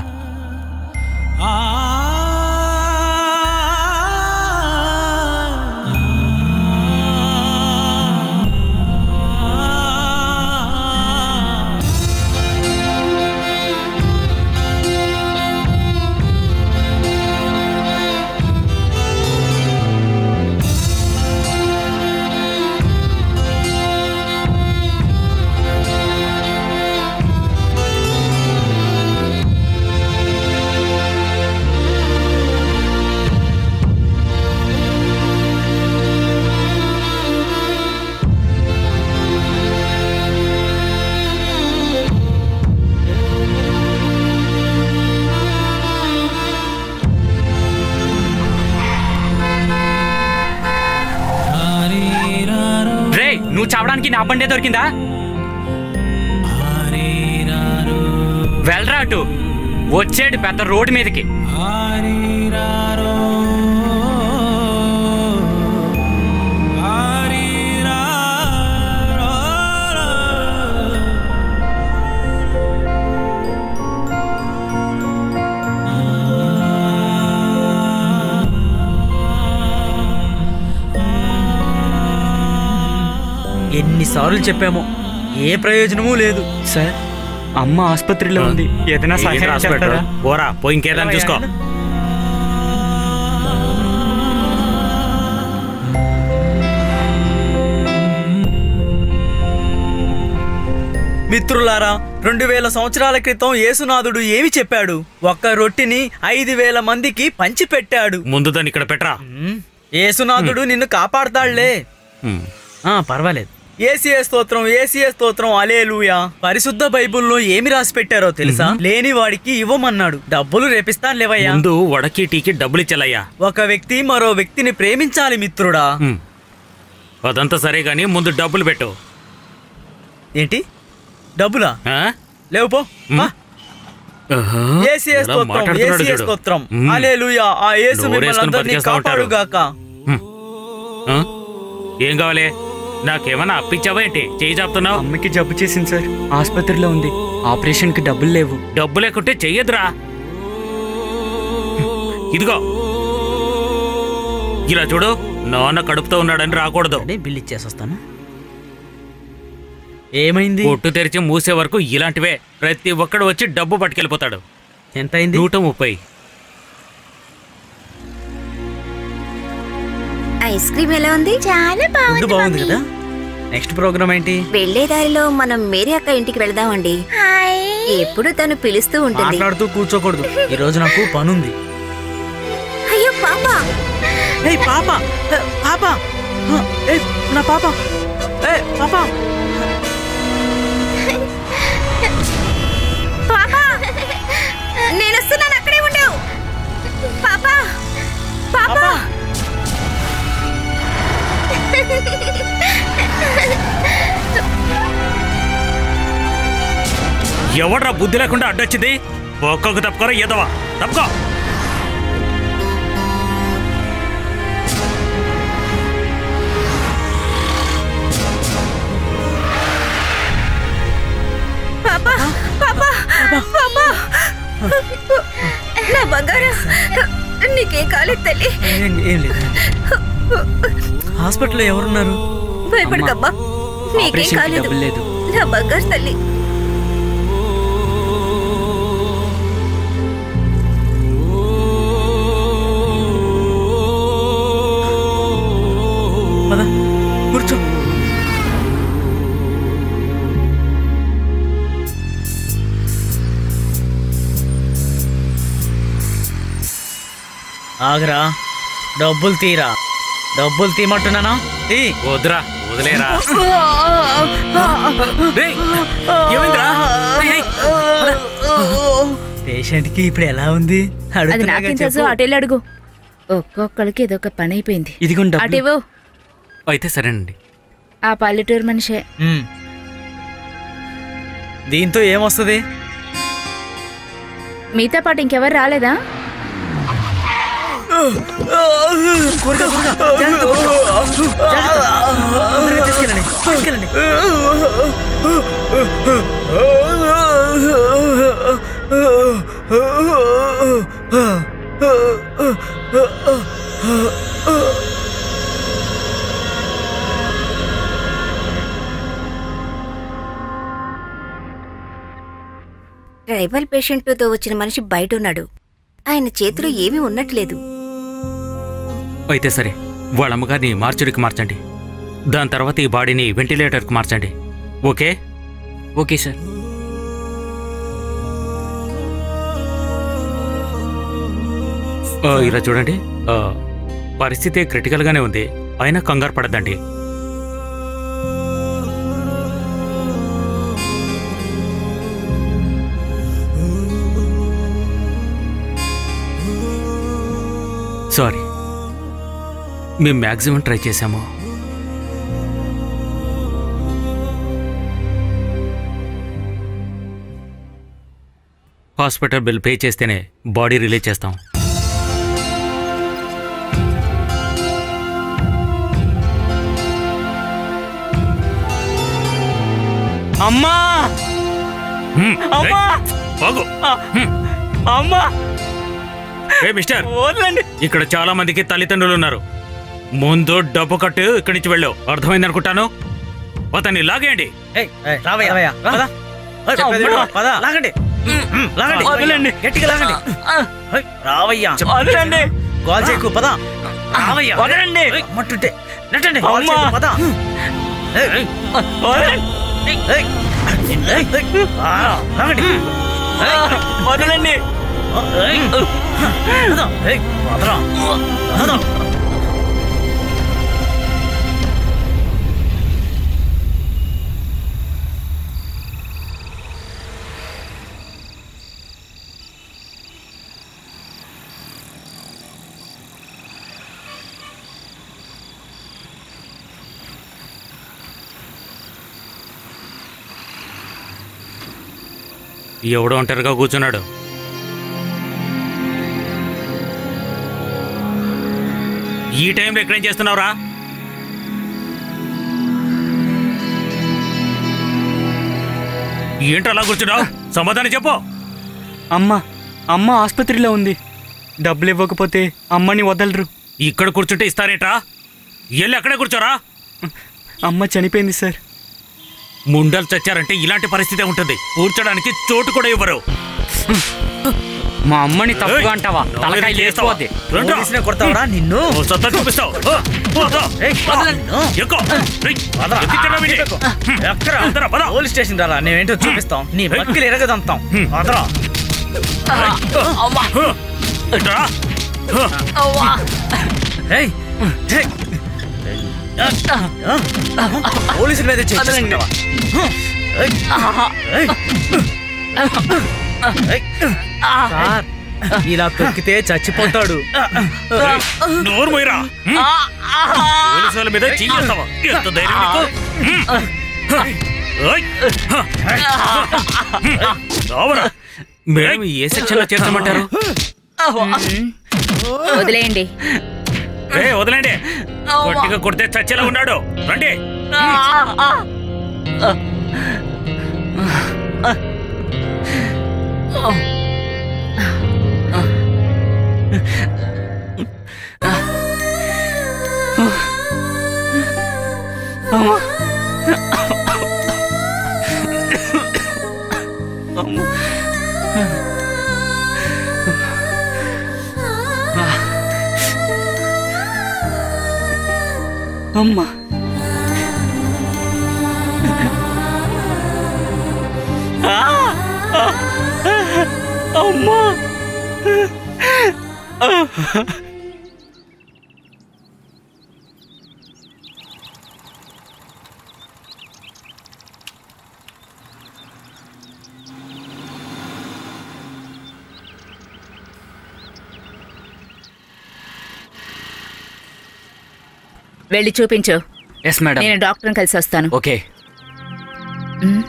నువ్వు చావడానికి నా బండే దొరికిందా వెళ్ళరా అటు వచ్చేడు పెద్ద రోడ్డు మీదకి ఎన్నిసార్లు చెప్పామో ఏ ప్రయోజనమూ లేదు సార్ అమ్మ ఆసుపత్రిలో ఉంది ఏదైనా ఏం సహాయం రాసి పెట్టు? చేస్తారా? పోరా పోయి ఇంకేదని చూసుకో మిత్రులారా రెండు వేల సంవత్సరాల క్రితం యేసునాథుడు ఏమి చెప్పాడు ఒక్క రొట్టిని ఐదు వేల మందికి పంచిపెట్టాడు ముందు దాన్ని ఇక్కడ పెట్టరా ఉమ్, యేసునాథుడు నిన్ను కాపాడతాడులే ఉమ్. ఆ పర్వాలేదు ఏసీఏ స్తోత్రం ఏసీఏ స్తోత్రం అలేలుయా పరిశుద్ధ బైబిల్లో ఏమి రాసి పెట్టారో తెలుసా లేని వాడికి ఇవ్వమన్నాడు డబ్బులు రేపిస్తాను లేవయ్యా ముందు వడకి టీకి డబ్బులు ఇచ్చలయ్యా ఒక వ్యక్తి మరో వ్యక్తిని ప్రేమించాలి మిత్రుడా ఉమ్. అదంతా సరే గాని ముందు డబ్బులు పెట్టు ఏంటి డబ్బులా ఆ? లేవు పో ఆ, ఆహా. ఏసీఏ ఎలా స్తోత్రం మాట్లాడుతున్నాడు ఏసీఏ చూడు. స్తోత్రం ఉమ్. అలేలుయా ఆ యేసు నోరు మిమ్మల్ని వేసుకొని అందరినీ బతికేస్తా ఉంటాడు. కాపాడుగాక ఉమ్. ఆ? ఏం కావాలి నాకేమన్నా అప్పించావా ఏంటి చేయి చెప్తున్నావు అమ్మకి జబ్బు చేసింది సార్ ఆసుపత్రిలో ఉంది ఆపరేషన్ కి డబ్బులు లేవు డబ్బు లేకుంటే చెయ్యదురా ఇదిగో ఇలా చూడు నాన్న కడుపుతో ఉన్నాడని రాకూడదు అంటే బిల్ ఇచ్చేసొస్తాను ఏమైంది కొట్టు తెరిచి మూసే వరకు ఇలాంటివే ప్రతి ఒక్కడు వచ్చి డబ్బు పట్టుకెళ్ళిపోతాడు ఎంత అయింది నూట ముప్పై ఐస్ క్రీమ్ ఎలా ఉంది చాలా ఫుడ్ బాగుంది బాగుంది మమ్మీ. కదా నెక్స్ట్ ప్రోగ్రామ్ ఏంటి వెళ్లే దారిలో మనం మేరీ అక్క ఇంటికి వెళదామండి హాయ్ ఎప్పుడు తను పిలుస్తూ ఉంటుంది మాట్లాడుతూ కూర్చోకూడదు ఈ రోజు నాకు పనుంది అయ్యో పాప ఏయ్ పాప ఏ, పాప ఆ, ఏయ్, నా పాప ఏ పాప పాప నేను వస్తున్నాను అక్కడే ఉండవు పాప పాప పాప ఎవడ్రా బుద్ధి లేకుండా అడ్డొచ్చింది ఒక్కొక్క తప్పుకోరా ఎదవా తప్పుకో పాప పాప పాప నా బంగారం నీకేం కాలేదు తల్లి ఏం ఏం లేదు హాస్పిటల్లో ఎవరున్నారు భయపడకమ్మా నీకేం ఆపరేషన్ కి కాలేదు డబ్బులు లేదు నా బంగారు తల్లి పద కూర్చో ఆగరా డబ్బులు తీరా డబ్బులు తీయమంటున్నానా తీ వద్దురా వదిలేరా రేయ్, ఏమైందిరా? రేయ్, రేయ్. పేషెంట్ కి ఇప్పుడు ఎలా ఉంది అది అడుగుతున్నాగా నాకేం తెలుసు చెప్పు. అటెళ్ళి అడుగు ఒక్కొక్కరికి ఏదో ఒక పని అయిపోయింది ఇదిగోండి డబ్బులు అటేవో అయితే సరేనండి ఆ పల్లెటూరు మనిషే ఉమ్. దీంతో ఏమొస్తుంది మీతో పాటు ఇంకెవరు రాలేదా తొందరగా తీసుకెళ్ళండి తీసుకెళ్ళండి ట్రైబల్ పేషెంట్తో వచ్చిన మనిషి బయట ఉన్నాడు ఆయన చేతిలో ఏమీ ఉన్నట్లేదు అయితే సరే వాళ్ళ అమ్మగారిని మార్చురికి మార్చండి దాని తర్వాత ఈ బాడీని వెంటిలేటర్కి మార్చండి ఓకే ఓకే సార్ ఆ, ఇలా చూడండి ఆ, పరిస్థితి క్రిటికల్గానే ఉంది అయినా కంగారు పడద్దండి సారీ మేము మ్యాక్సిమం ట్రై చేశాము హాస్పిటల్ బిల్ పే చేస్తేనే బాడీ రిలీజ్ చేస్తాం అమ్మా హ్మ్, అమ్మా! ఏయ్, ఆగు. అమ్మా ఏ మిస్టర్ వదలండి ఇక్కడ చాలా మందికి తల్లిదండ్రులు ఉన్నారు ముందు డబ్బు కట్టు ఇక్కడి నుంచి వెళ్ళు అర్థమైంది అనుకుంటాను అతన్ని లాగేయండి ఏయ్, ఏయ్, రావయ్య, రావయ్య, పద. ఏయ్, చెప్పేది విను, పద. లాగండి ఉమ్, లాగండి వదలండి. గట్టిగా లాగండి ఏయ్, రావయ్యా వదలండి గోల్ చేయకు పద రావయ్యా వదలండి. ఏయ్, మట్టుంటే నెట్టండి గోల్ అమ్మా. చేయకు, పద ఏయ్, ఏయ్, వదలండి ఏయ్, ఏయ్, ఏయ్, ఏయ్, ఆ, లాగండి ఏయ్, వదలండి ఏయ్, పద, ఏయ్, పదరా. పద. ఎవడో ఒంటరిగా కూర్చున్నాడు ఈ టైంలో ఎక్కడేం చేస్తున్నావురా ఏంటి అలా కూర్చున్నావు సమాధానం చెప్పు అమ్మ అమ్మ ఆసుపత్రిలో ఉంది డబ్బులు ఇవ్వకపోతే అమ్మని వదలరు ఇక్కడ కూర్చుంటే ఇస్తారేట్రా ఎల్లు అక్కడే కూర్చోరా అమ్మ చనిపోయింది సార్ ముండలు చచ్చారంటే ఇలాంటి పరిస్థితే ఉంటుంది కూర్చోడానికి చోటు కూడా ఇవ్వరు మా అమ్మని తప్పుగా ఏయ్, అంటావా నా తలకాయ మీద చేస్తావా? లేచిపోద్ది రండ్రా. పోలీసునే కొడతావరా నిన్ను ఓ సత్తా చూపిస్తావు ఓ, ఓ, దో. ఏయ్, వదలండి. ఎక్కు. రేయ్, పదరా. ఎక్కించరా వీడిని. ఎక్కు. ఎక్కరా? అందరా, పద. పోలీస్ స్టేషన్ రారా నేనేంటో చూపిస్తాం నీ బక్కిలు ఎరగదంతాం అదరా హ, ఇట్రా. హ, ఏయ్, ఏయ్. పోలీసుల మీద చేయి చేసుకుంటావా? ఏయ్, ఏయ్. ఏయ్. సార్ ఇలా తొక్కితే చచ్చిపోతాడు నోరు మొయ్యరా. హ్మ్. పోలీసు వాళ్ళ మీద చెయ్యేస్తావా ఎంత ధైర్యం నీకు? హ్మ్. ఏయ్. హ. రావరా. మేడం ఏ సెక్షన్ లో చేర్చమంటారు వదిలేయండి ఏ వదలండి గట్టిగా కొడితే చచ్చేలా ఉన్నాడు రండి అమ్మా అమ్మా వెళ్ళి చూపించు ఎస్ మేడం నేను డాక్టర్ని కలిసి వస్తాను ఓకే మ్.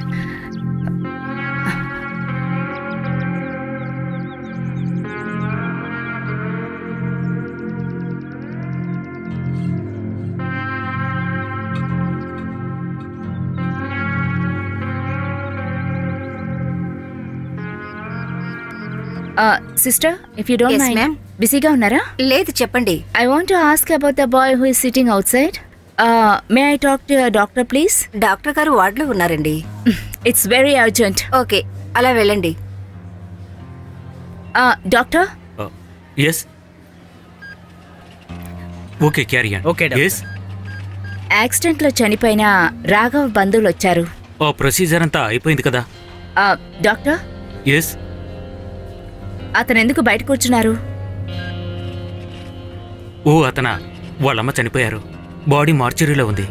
Sister if you don't Yes, mind ma'am. బిజీగా ఉన్నారా లేదు చెప్పండి I want to ask about the boy who is sitting outside may I talk to doctor please doctor గారు వార్డులో ఉన్నారండి ఇట్స్ వెరీ అర్జెంట్ ఓకే అలా వెళ్ళండి doctor yes okay carry on Okay, doctor. Yes యాక్సిడెంట్లో చనిపోయిన రాఘవ్ బంధువులు వచ్చారు ఆ ప్రొసీజర్ అంతా అయిపోయింది కదా Uh, డాక్టర్ ఎస్ అతను ఎందుకు బయట కూర్చున్నారు ఓ అతన వాళ్ళమ్మ చనిపోయారు బాడీ మార్చురీలో ఉంది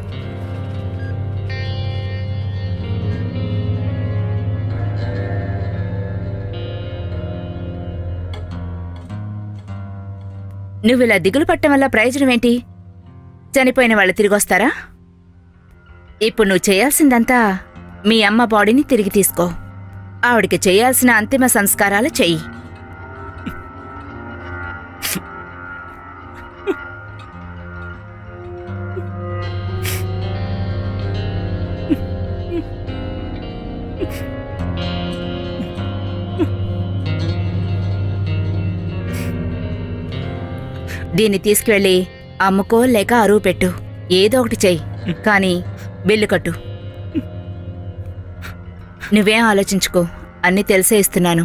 నువ్వు ఇలా దిగులు పట్టడం వల్ల ప్రయోజనం ఏంటి చనిపోయిన వాళ్ళు తిరిగి వస్తారా ఇప్పుడు నువ్వు చేయాల్సిందంతా మీ అమ్మ బాడీని తిరిగి తీసుకో ఆవిడికి చేయాల్సిన అంతిమ సంస్కారాలు చెయ్యి దీన్ని తీసుకువెళ్ళి అమ్ముకో లేక అరువు పెట్టు ఏదో ఒకటి చెయ్యి కానీ బిల్లు కట్టు నువ్వేం ఆలోచించుకో అన్నీ తెలిసే ఇస్తున్నాను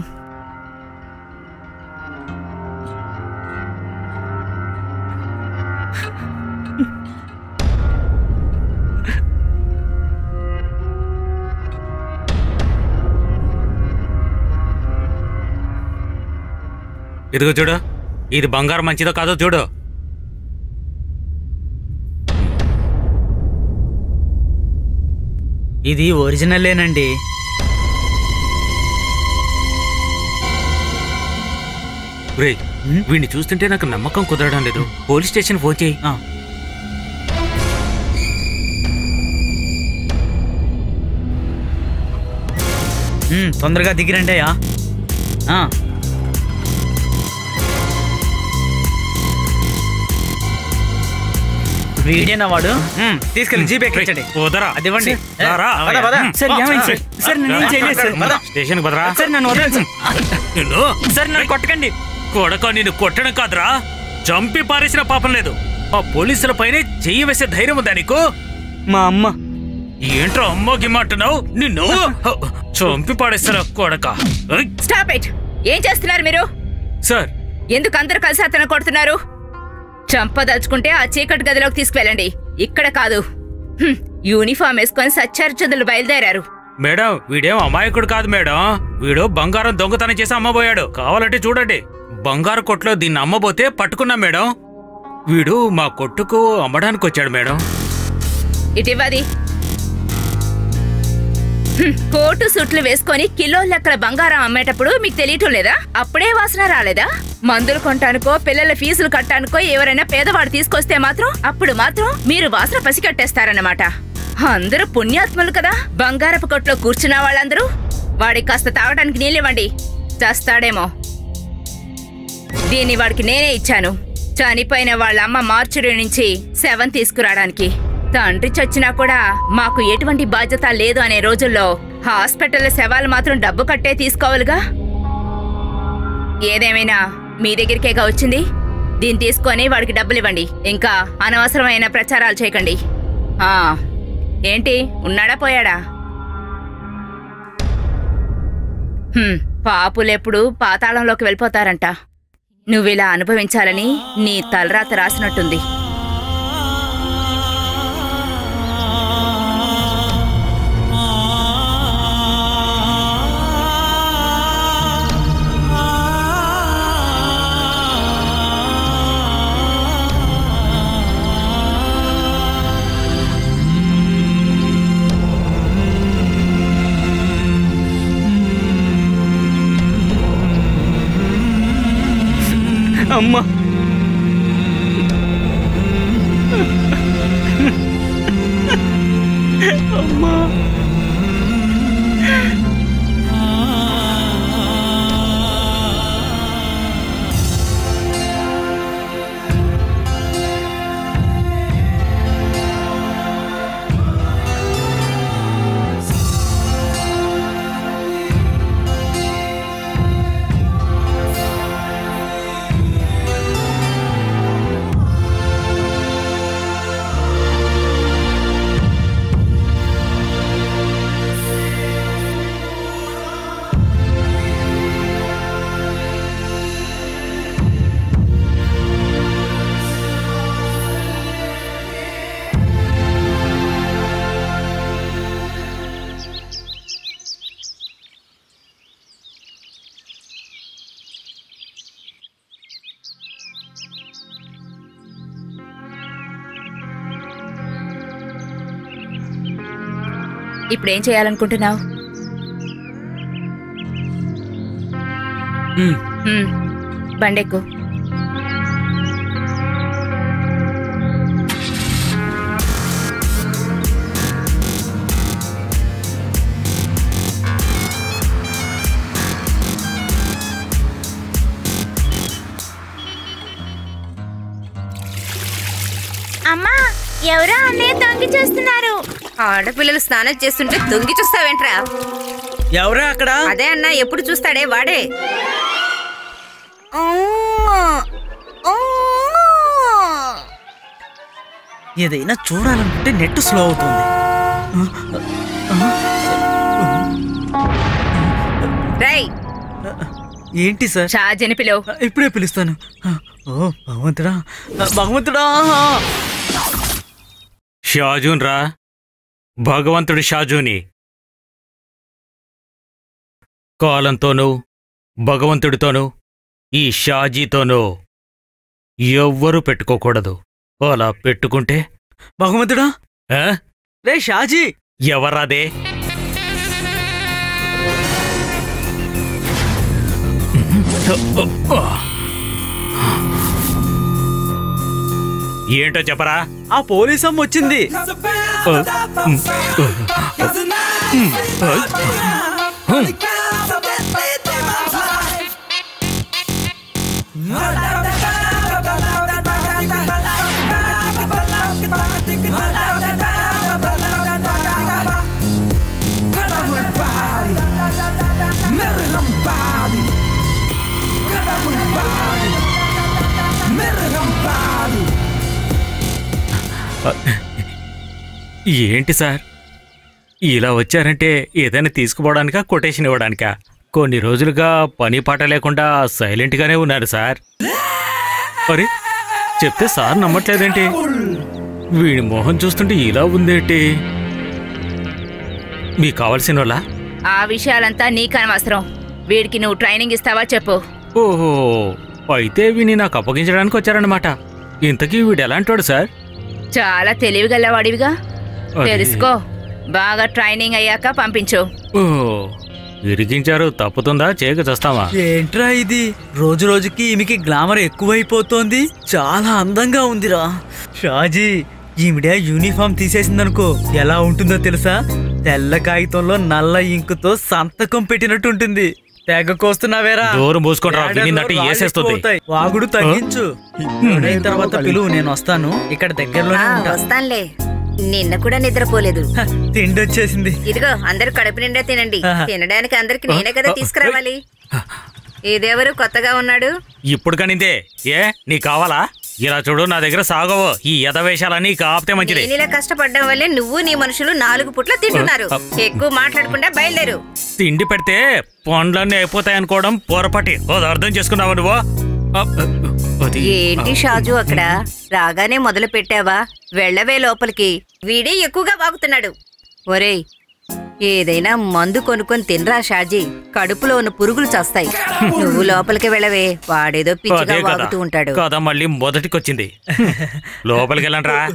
ఇదిగో చూడు ఇది బంగారం మంచిదో కాదో చూడు ఇది ఒరిజినలేనండి రే వీడిని చూస్తుంటే నాకు నమ్మకం కుదరడం లేదు పోలీస్ స్టేషన్ ఫోన్ చేయి ఆ. ఉమ్, తొందరగా దిగిరండి అయ్యా ఆ. వీడేనా వాడు ఉమ్, తీసుకెళ్ళి జీపే ఎక్కించండి వదరా అది ఇవ్వండి రా, రా. పద, పద. సార్ ఏమైంది సార్ సార్ నేను ఏం చేయలేదు సార్ స్టేషన్ బదరా సార్ నన్ను వదలండి సార్ నిన్ను సార్ నన్ను కొట్టకండి కొడక నిన్ను కొట్టడం కాదురా చంపి పారేసిన పాపం లేదు ఆ పోలీసుల పైనే చెయ్యి వేసే ధైర్యం ఉందా నీకు మా అమ్మ ఏంట్రా అమ్మో గిమ్మంటున్నావు నిన్ను చంపి పాడేస్తారా కొడక ఏయ్, స్టాప్ ఇట్ ఏం చేస్తున్నారు మీరు సార్ ఎందుకు అందరు కలిసి అతను కొడుతున్నారు చంపదలుచుకుంటే ఆ చీకటి గదిలోకి తీసుకువెళ్ళండి ఇక్కడ కాదు హ్మ్, యూనిఫామ్ వేసుకొని సత్యార్చందులు బయలుదేరారు మేడం వీడేం అమాయకుడు కాదు మేడం వీడు బంగారం దొంగతనం చేసి అమ్మబోయాడు కావాలంటే చూడండి బంగారు కొట్లో దీన్ని అమ్మబోతే పట్టుకున్నాం మేడం వీడు మా కొట్టుకు అమ్మడానికి వచ్చాడు మేడం ఇటివ్వది హ్మ్, కోటు సూట్లు వేసుకొని కిలో లెక్కల బంగారం అమ్మేటప్పుడు మీకు తెలియటం లేదా అప్పుడే వాసన రాలేదా మందులు కొంటానుకో పిల్లల ఫీజులు కట్టానుకో ఎవరైనా పేదవాడు తీసుకొస్తే మాత్రం అప్పుడు మాత్రం మీరు వాసన పసికట్టేస్తారన్నమాట అందరూ పుణ్యాత్ములు కదా బంగారపు కొట్లో కూర్చున్న వాళ్ళందరూ వాడికి కాస్త తాగడానికి నీళ్ళివ్వండి చస్తాడేమో దీన్ని వాడికి నేనే ఇచ్చాను చనిపోయిన వాళ్ళ అమ్మ మార్చుడి నుంచి శవం తీసుకురావడానికి తండ్రి చచ్చినా కూడా మాకు ఎటువంటి బాధ్యత లేదు అనే రోజుల్లో హాస్పిటల్ శవాలు మాత్రం డబ్బు కట్టే తీసుకోవాలిగా ఏదేమైనా మీ దగ్గరికేగా వచ్చింది దీన్ని తీసుకొని వాడికి డబ్బులు ఇవ్వండి ఇంకా అనవసరమైన ప్రచారాలు చేయకండి ఆ ఏంటి ఉన్నాడా పోయాడా హ్మ్, పాపులెప్పుడు పాతాళంలోకి వెళ్ళిపోతారంట నువ్విలా అనుభవించాలని నీ తలరాత రాసినట్టుంది అమ్మ అమ్మా ఇప్పుడేం చేయాలనుకుంటున్నావు ఉమ్, బండెక్కు ఎవరో అన్నయ్య తొంగి చేస్తున్నారు ఆడపిల్లలు స్నానం చేస్తుంటే తొంగి చూస్తావేంట్రా ఎవరే అక్కడ అదే అన్నా ఎప్పుడు చూస్తాడే వాడే ఏదైనా చూడాలనుకుంటే నెట్ స్లో అవుతుంది రై ఏంటి సార్ షాజీని పిలువు ఇప్పుడే పిలుస్తాను ఓ భగవంతుడా భగవంతుడా షాజూన్ రా భగవంతుడి షాజూని కాలంతోనూ భగవంతుడితోనూ ఈ షాజీతోనూ ఎవ్వరూ పెట్టుకోకూడదు అలా పెట్టుకుంటే భగవంతుడా ఆ? రే షాజీ ఎవరాదే ఏంటో చెప్పరా ఆ పోలీసమ్మ వచ్చింది ఏంటి సార్ ఇలా వచ్చారంటే ఏదైనా తీసుకుపోవడానికా కొటేషన్ ఇవ్వడానికా కొన్ని రోజులుగా పని పాట లేకుండా సైలెంట్గానే ఉన్నారు సార్ మరి చెప్తే సార్ నమ్మట్లేదేంటి వీడి మొహం చూస్తుంటే ఇలా ఉందేంటి మీకు కావాల్సిన వాళ్ళ ఆ విషయాలంతా నీకనవసరం వీడికి నువ్వు ట్రైనింగ్ ఇస్తావా చెప్పు ఓహో అయితే వీని నాకు అప్పగించడానికి వచ్చారన్నమాట ఇంతకీ వీడు ఎలాంటోడు సార్ చాలా తెలివిగలవాడివిగా అది- తెలుసుకో బాగా ట్రైనింగ్ అయ్యాక పంపించు ఓ ఇరిగించారు తప్పుతుందా చేయక చస్తావా ఏంట్రా ఇది రోజు రోజుకి ఈమెకి గ్లామర్ ఎక్కువైపోతోంది చాలా అందంగా ఉందిరా షాజీ ఈవిడ యూనిఫామ్ తీసేసిందనుకో ఎలా ఉంటుందో తెలుసా తెల్ల కాగితంలో నల్ల ఇంకుతో సంతకం పెట్టినట్టు ఉంటుంది తెగ కోస్తున్నావేరా దూరం మూసుకొని రా, ఏడల్లో వినిందంటే రాళ్ళు ఏసేస్తుంది. ఎక్కువవుతాయి. వాగుడు తగ్గించు అయిన తర్వాత పిలువు నేను వస్తాను ఇక్కడ దగ్గరలోనే ఆ, ఉంటా వస్తానులే నిన్న కూడా నిద్రపోలేదు హ, తిండి వచ్చేసింది ఇదిగో అందరూ కడుపు నిండా తినండి ఆహా. తినడానికి అందరికి నేనే కదా తీసుకురావాలి ఇదెవరు కొత్తగా ఉన్నాడు ఇప్పుడు కనిందే ఏ నీకు కావాలా ఇలా చూడు నా దగ్గర సాగవు ఈ యథవేషాలన్నీ కాపితే మంచిది నేను ఇలా కష్టపడడం వల్లే నువ్వు నీ మనుషులు నాలుగు పుట్ల తింటున్నారు ఎక్కువ మాట్లాడకుండా బయలుదేరు తిండి పెడితే పండ్లన్నీ అయిపోతాయి అనుకోవడం పొరపాటి ఓ అర్థం చేసుకున్నావా నువ్వు ఆ, అది ఏంటి షాజు అక్కడ రాగానే మొదలు పెట్టావా వెళ్ళవే లోపలికి వీడే ఎక్కువగా వాగుతున్నాడు ఒరేయ్ ఏదైనా మందు కొనుక్కొని తినరా షాజీ కడుపులో ఉన్న పురుగులు చస్తాయి నువ్వు లోపలికి వెళ్ళవే వాడేదో పిచ్చిగా అదే కదా వాగుతూ ఉంటాడు కదా మళ్ళీ మొదటికొచ్చింది లోపలికి వెళ్ళండి రా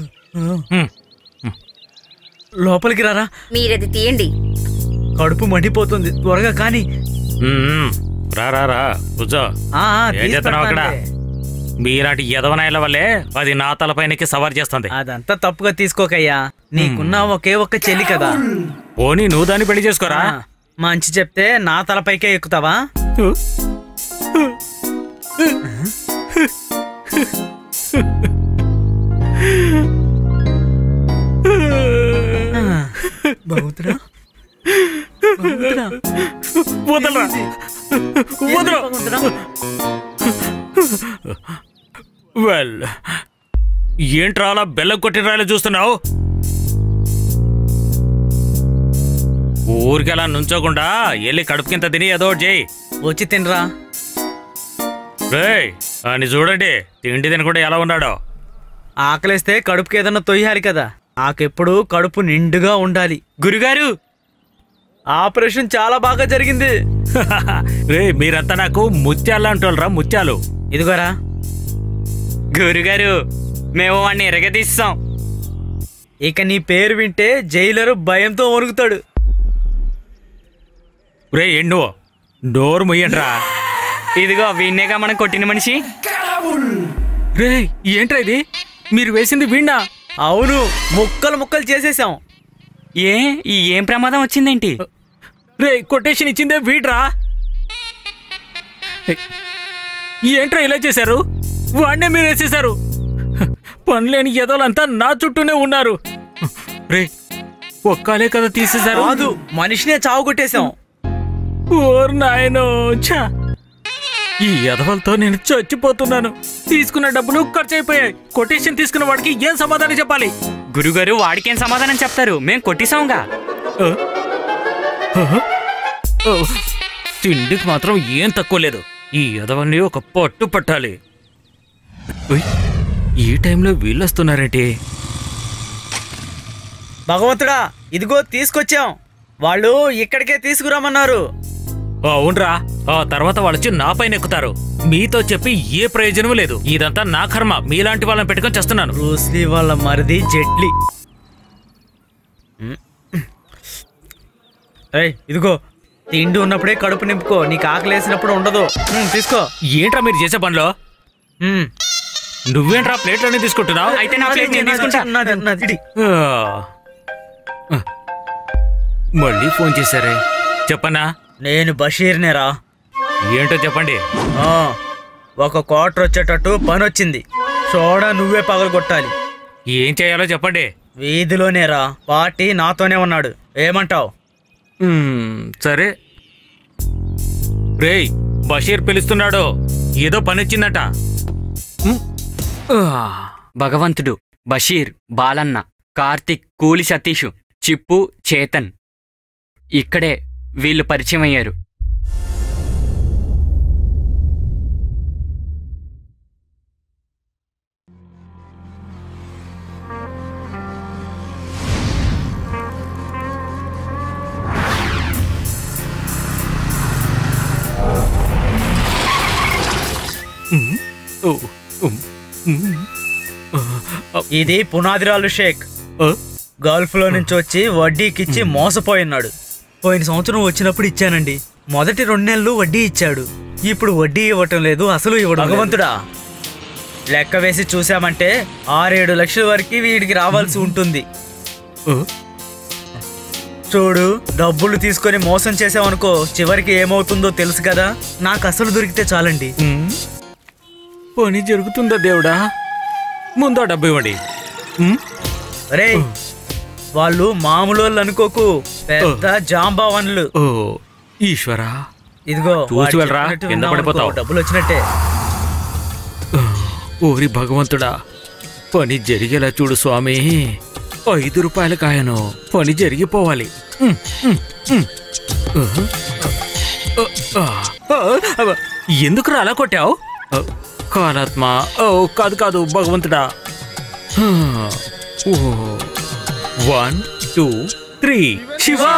లోపలికి రారా మీరది తీయండి కడుపు మండిపోతుంది త్వరగా కానీ రా రా రా కూర్చో ఆ, ఆ, ఏం తీసి చేస్తున్నావు అక్కడ? పెడతానులే. మీలాంటి యదవనాయల వల్లే అది నా తలపైనకి సవార్ చేస్తుంది అదంతా తప్పుగా తీసుకోకయ్యా నీకున్న ఒకే ఒక్క చెల్లి కదా పోనీ నువ్వు దాన్ని పెళ్లి చేసుకోరా ఆ, మంచి చెప్తే నా తలపైకే ఎక్కుతావా ఆ, బహుతురా బహుతురా వదలరా వదలు బహుతురా వెల్ ఏంట్రా అలా బెల్లం కొట్టిన రాయలు చూస్తున్నావు ఊరికి అలా నుంచోకుండా వెళ్ళి కడుపు కింద తిని ఏదో ఒకటి చేయి వచ్చి తినరా రేయ్ అని చూడండి తిండి తినకుండా ఎలా ఉన్నాడో ఆకలేస్తే కడుపుకి ఏదన్నా తొయ్యాలి కదా నాకెప్పుడు కడుపు నిండుగా ఉండాలి గురుగారు ఆపరేషన్ చాలా బాగా జరిగింది రే మీరంతా నాకు ముత్యాలు అంటోళ్ళరా ముత్యాలు ఇదిగోరా గురుగారు మేము వాడిని ఎరగదీస్తాం ఇక నీ పేరు వింటే జైలరు భయంతో వణుకుతాడు రే ఎన్నో డోర్ ముయ్యండ్రా ఇదిగో వీణ్ణేగా మనం కొట్టిన మనిషి రే ఏంట్రా ఇది మీరు వేసింది వీణా అవును ముక్కలు ముక్కలు చేసేసాం ఏ ఈ ఏం ప్రమాదం వచ్చిందేంటి రే కొటేషన్ ఇచ్చిందే వీడ్రా ఏంట్రా ఇలా చేశారు వాడినే మీరు వేసేశారు పనిలేని ఎదలంతా నా చుట్టూనే ఉన్నారు రే ఒక్కలే కదా తీసేశారు కాదు మనిషినే చావు కొట్టేశాం ఓర్ నాయనో ఛా ఈ ఎదవలతో నేను చచ్చిపోతున్నాను తీసుకున్న డబ్బులు ఖర్చు అయిపోయాయి కొటేషన్ తీసుకున్న వాడికి ఏం సమాధానం చెప్పాలి గురుగారు వాడికేం సమాధానం చెప్తారు మేం కొట్టిసాంగా ఆ? ఆ? ఓ, తిండికి మాత్రం ఏం తక్కువ లేదు ఈ ఎదవల్ని ఒక పట్టు పట్టాలి ఉయ్, ఈ టైంలో వీళ్ళు వస్తున్నారేంటి భగవంతుడా ఇదిగో తీసుకొచ్చాం వాళ్ళు ఇక్కడికే తీసుకురామన్నారు అవునరా ఆ తర్వాత వాళ్ళు వచ్చి నా పైన ఎక్కుతారు మీతో చెప్పి ఏ ప్రయోజనం లేదు ఇదంతా నా కర్మ మీలాంటి వాళ్ళని పెట్టుకొని చేస్తున్నాను బ్రూస్లీ వాళ్ళ మరిది జెట్లీ ఏయ్ ఇదిగో తిండి ఉన్నప్పుడే కడుపు నింపుకో నీకు ఆకలి వేసినప్పుడు ఉండదు ఉమ్, తీసుకో ఏంట్రా మీరు చేసే పనిలో ఉమ్. నువ్వేంట్రా ప్లేట్లన్నీ తీసుకుంటున్నావు అయితే నా ప్లేట్ నేను తీసుకుంటా నాది, నాది, నాది. ఆ. ఆ. మళ్ళీ ఫోన్ చేశారే చెప్పన్నా నేను బషీర్నేరా ఏంటో చెప్పండి ఆ, ఒక క్వార్టర్ వచ్చేటట్టు పని వచ్చింది సోడా నువ్వే పగలగొట్టాలి ఏం చేయాలో చెప్పండి వీధిలోనేరా పార్టీ నాతోనే ఉన్నాడు ఏమంటావ్ మ్మ్, సరే రేయ్ బషీర్ పిలుస్తున్నాడు ఏదో పని వచ్చిందట మ్, ఆ. భగవంతుడు బషీర్ బాలన్న కార్తిక్ కూలి సతీష్ చిప్పు చేతన్ ఇక్కడే వీళ్ళు పరిచయం అయ్యారు ఓ, ఉమ్, ఉమ్. ఆ, ఇది పునాదిరాలు షేక్ ఆ, గల్ఫ్ లో నుంచి వచ్చి వడ్డీకిచ్చి మోసపోయినాడు పోయిన సంవత్సరం వచ్చినప్పుడు ఇచ్చానండి మొదటి రెండు నెలలు వడ్డీ ఇచ్చాడు ఇప్పుడు వడ్డీ ఇవ్వటం లేదు అసలు ఇవ్వడం భగవంతుడా లెక్క వేసి చూసామంటే ఆరేడు లక్షల వరకు వీడికి రావాల్సి ఉంటుంది ఆ. చూడు డబ్బులు తీసుకొని మోసం చేసామనుకో చివరికి ఏమవుతుందో తెలుసు కదా నాకు అసలు దొరికితే చాలండి మ్, పని జరుగుతుందా దేవుడా ముందో డబ్బు ఇవ్వండి మ్, రే వాళ్ళు మామూలు వాళ్ళు అనుకోకు పెద్ద జాంబావన్లు ఓ ఈశ్వరా ఇదిగో చూసి వాడు వెళ్ళరా, చెప్పినట్టు కింద విన్నావనుకో, పడిపోతావు. డబ్బులు వచ్చినట్టే ఓరి భగవంతుడా పని జరిగేలా చూడు స్వామి ఐదు రూపాయల కాయను పని జరిగిపోవాలి ఉమ్, ఉమ్, ఉమ్. ఉహు. ఆ, ఆ, ఆ, ఎందుకురా అలా కొట్టావు కాలాత్మ ఓ కాదు కాదు భగవంతుడా హా, ఓ వన్ టూ త్రీ శివా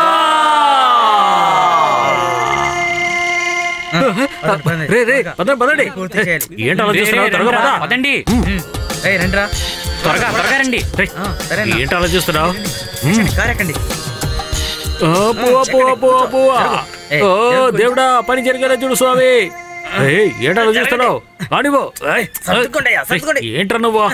పదండి, పదండి. రే రే పదండి పదండి పూర్తి చేయాలి. ఏంటి అలా రే, రే, చూస్తున్నావు త్వరగా రండిరా, పద. పదండి ఉమ్. ఏయ్, రండిరా త్వరగా త్వరగా రండి రేయ్, ఆ, సరేనా? ఏంటి అలా చూస్తున్నావు ఎక్కండి, కారు ఎక్కండి. అబ్బో, అబ్బో, అబ్బో, అబ్బో. ఏయ్, ఓ జరుగు. దేవుడా పని జరిగేలా చూడు స్వామి ఏయ్, ఏంటి అలా చూస్తున్నావు ఆడివో ఏయ్, సర్దుకోండి అయ్యా, సర్దుకోండి. ఏంట్రా నువ్వు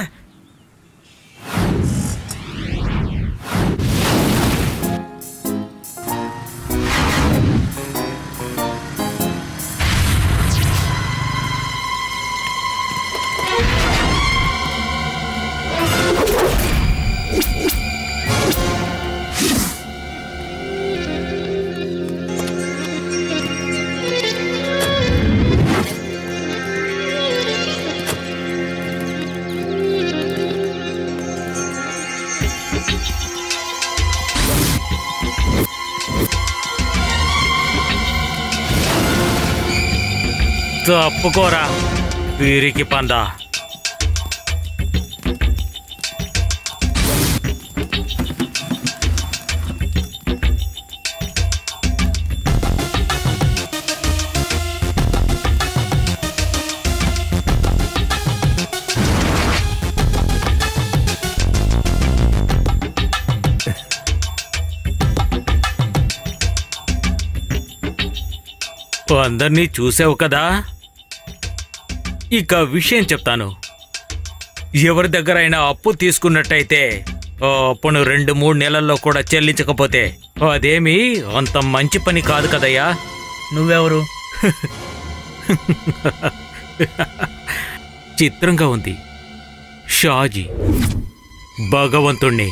తప్పుకోరా వీరికి పందా అందరినీ చూసావు కదా ఇక విషయం చెప్తాను ఎవరి దగ్గరైనా అప్పు తీసుకున్నట్టయితే ఆ అప్పును రెండు మూడు నెలల్లో కూడా చెల్లించకపోతే అదేమీ అంత మంచి పని కాదు కదయ్యా నువ్వెవరు చిత్రంగా ఉంది షాజీ భగవంతుణ్ణి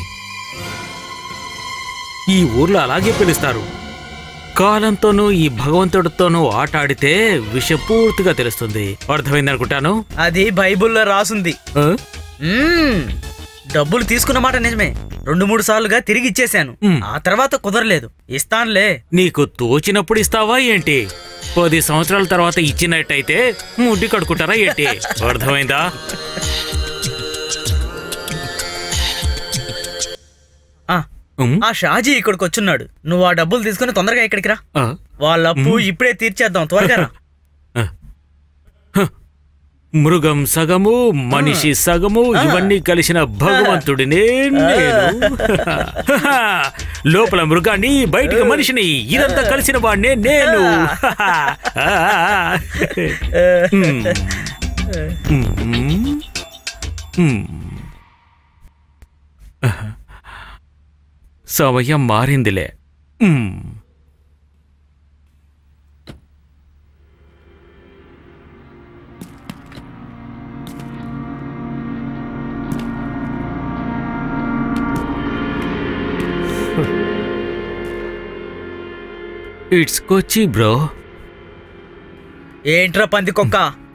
ఈ ఊర్లో అలాగే పిలుస్తారు కాలంతోనూ ఈ భగవంతుడితోనూ ఆట ఆడితే విషయం పూర్తిగా తెలుస్తుంది అర్థమైందనుకుంటాను అది బైబిల్లో రాసుంది ఆ? మ్మ్. డబ్బులు తీసుకున్న మాట నిజమే రెండు మూడు సార్లుగా తిరిగి ఇచ్చేశాను మ్మ్. ఆ తర్వాత కుదరలేదు ఇస్తానులే నీకు తోచినప్పుడు ఇస్తావా ఏంటి పది సంవత్సరాల తర్వాత ఇచ్చినట్టయితే ముడ్డి కడుకుంటారా ఏంటి అర్థమైందా ఆ, ఉమ్, ఆ షాజీ ఇక్కడికి వచ్చున్నాడు నువ్వు ఆ డబ్బులు తీసుకుని తొందరగా ఇక్కడికి రా ఆ, వాళ్ళ అప్పు ఇప్పుడే తీర్చేద్దాం త్వరగా రా ఆ. హ. మృగం సగము మనిషి సగము ఇవన్నీ కలిసిన భగవంతుడినే నేను లోపల మృగాన్ని బయటికి మనిషిని ఇదంతా కలిసిన వాడినే నేను ఉమ్. ఉమ్. ఉమ్. సమయం మారిందిలే ఉమ్. ఇట్స్ కొచ్చి బ్రో ఏంట్రా పంది కుక్క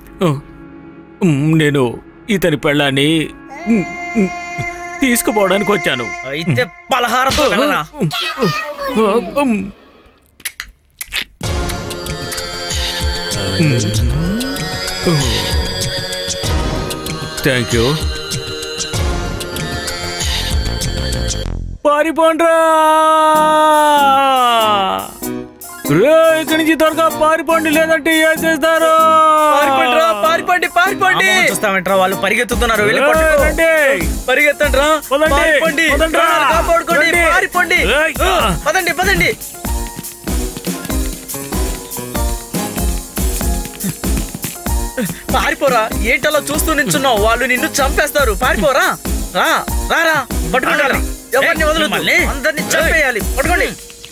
నేను ఇతని పెళ్ళాన్ని ఉమ్, ఉమ్, తీసుకుపోవడానికి వచ్చాను అయితే పలహారంతో వెళ్ళరా ఉమ్. థ్యాంక్ యూ పారిపోండ్రా రే ఇక్కడి నుంచి త్వరగా పారిపోండి లేదంటే ఏం చేస్తారు పారిపోండిరా, పారిపోండి పారిపోండి చూస్తామంటారా వాళ్ళు పరిగెత్తుతున్నారు వెళ్ళి పట్టుకో. రండి. పరిగెత్తండి రా పదండి, పారిపోండి పదండి రా. ప్రాణాలు కాపాడుకోండి రండి. పారిపోండి ఏయ్. ఆ, పదండి పదండి పారిపోరా ఏంటలా చూస్తూ నించున్నావు వాళ్ళు నిన్ను చంపేస్తారు పారిపోరా రా రా రా పట్టుకుంటారా ఎవరిని వదలొద్దు అందరిని చంపేయాలి పట్టుకోండి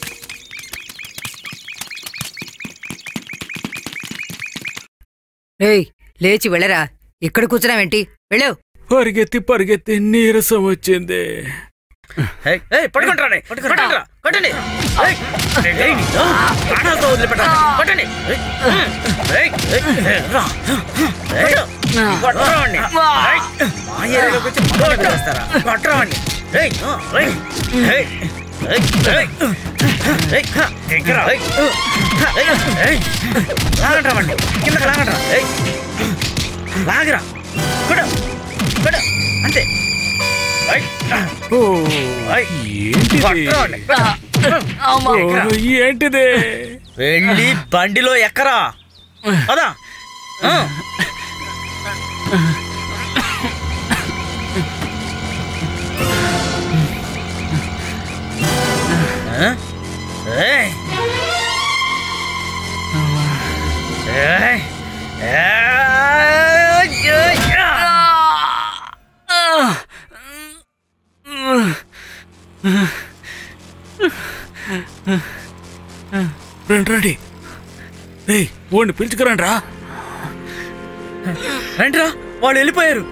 ఏయ్ లేచి వెళ్ళరా ఇక్కడ కూర్చున్నావేంటి వెళ్ళు పరిగెత్తి పరిగెత్తి నీరసం వచ్చింది ఏయ్, ఏయ్, పట్టుకుంటారా పట్టుకుంటారా కొట్టండి ఏయ్, ఏయ్, ఆ, ప్రాణాలతో వదిలిపెట్టాలి కొట్టండి ఏయ్, ఏయ్, ఏయ్, రా. ఏయ్, కొట్టరావండి. ఏయ్, మా ఏరియాలోకి వచ్చి మమ్మల్ని పిలుస్తారా? కొట్టరావండి. ఏయ్, ఆ, ఏయ్, ఏయ్, ఏయ్, ఏయ్, ఏయ్, హ, దగ్గర, ఏయ్, ఏయ్, ఏయ్, లాగండ్రావండి. కిందకి లాగండ్రా. ఏయ్, లాగరా కొడు కొడు అంతే ఏయ్, ఓ ఏయ్. ఏంటిది కొట్టరావండి. ఓ, ఏంటిది వెళ్ళి బండిలో ఎక్కరా పదా ఆ. ఆ? ఏయ్. ఏయ్. ఏయ్. ఏయ్. రండి రండి ఏయ్ ఓండి పిలుచుకురండి రా రండిరా వాళ్ళు వెళ్ళిపోయారు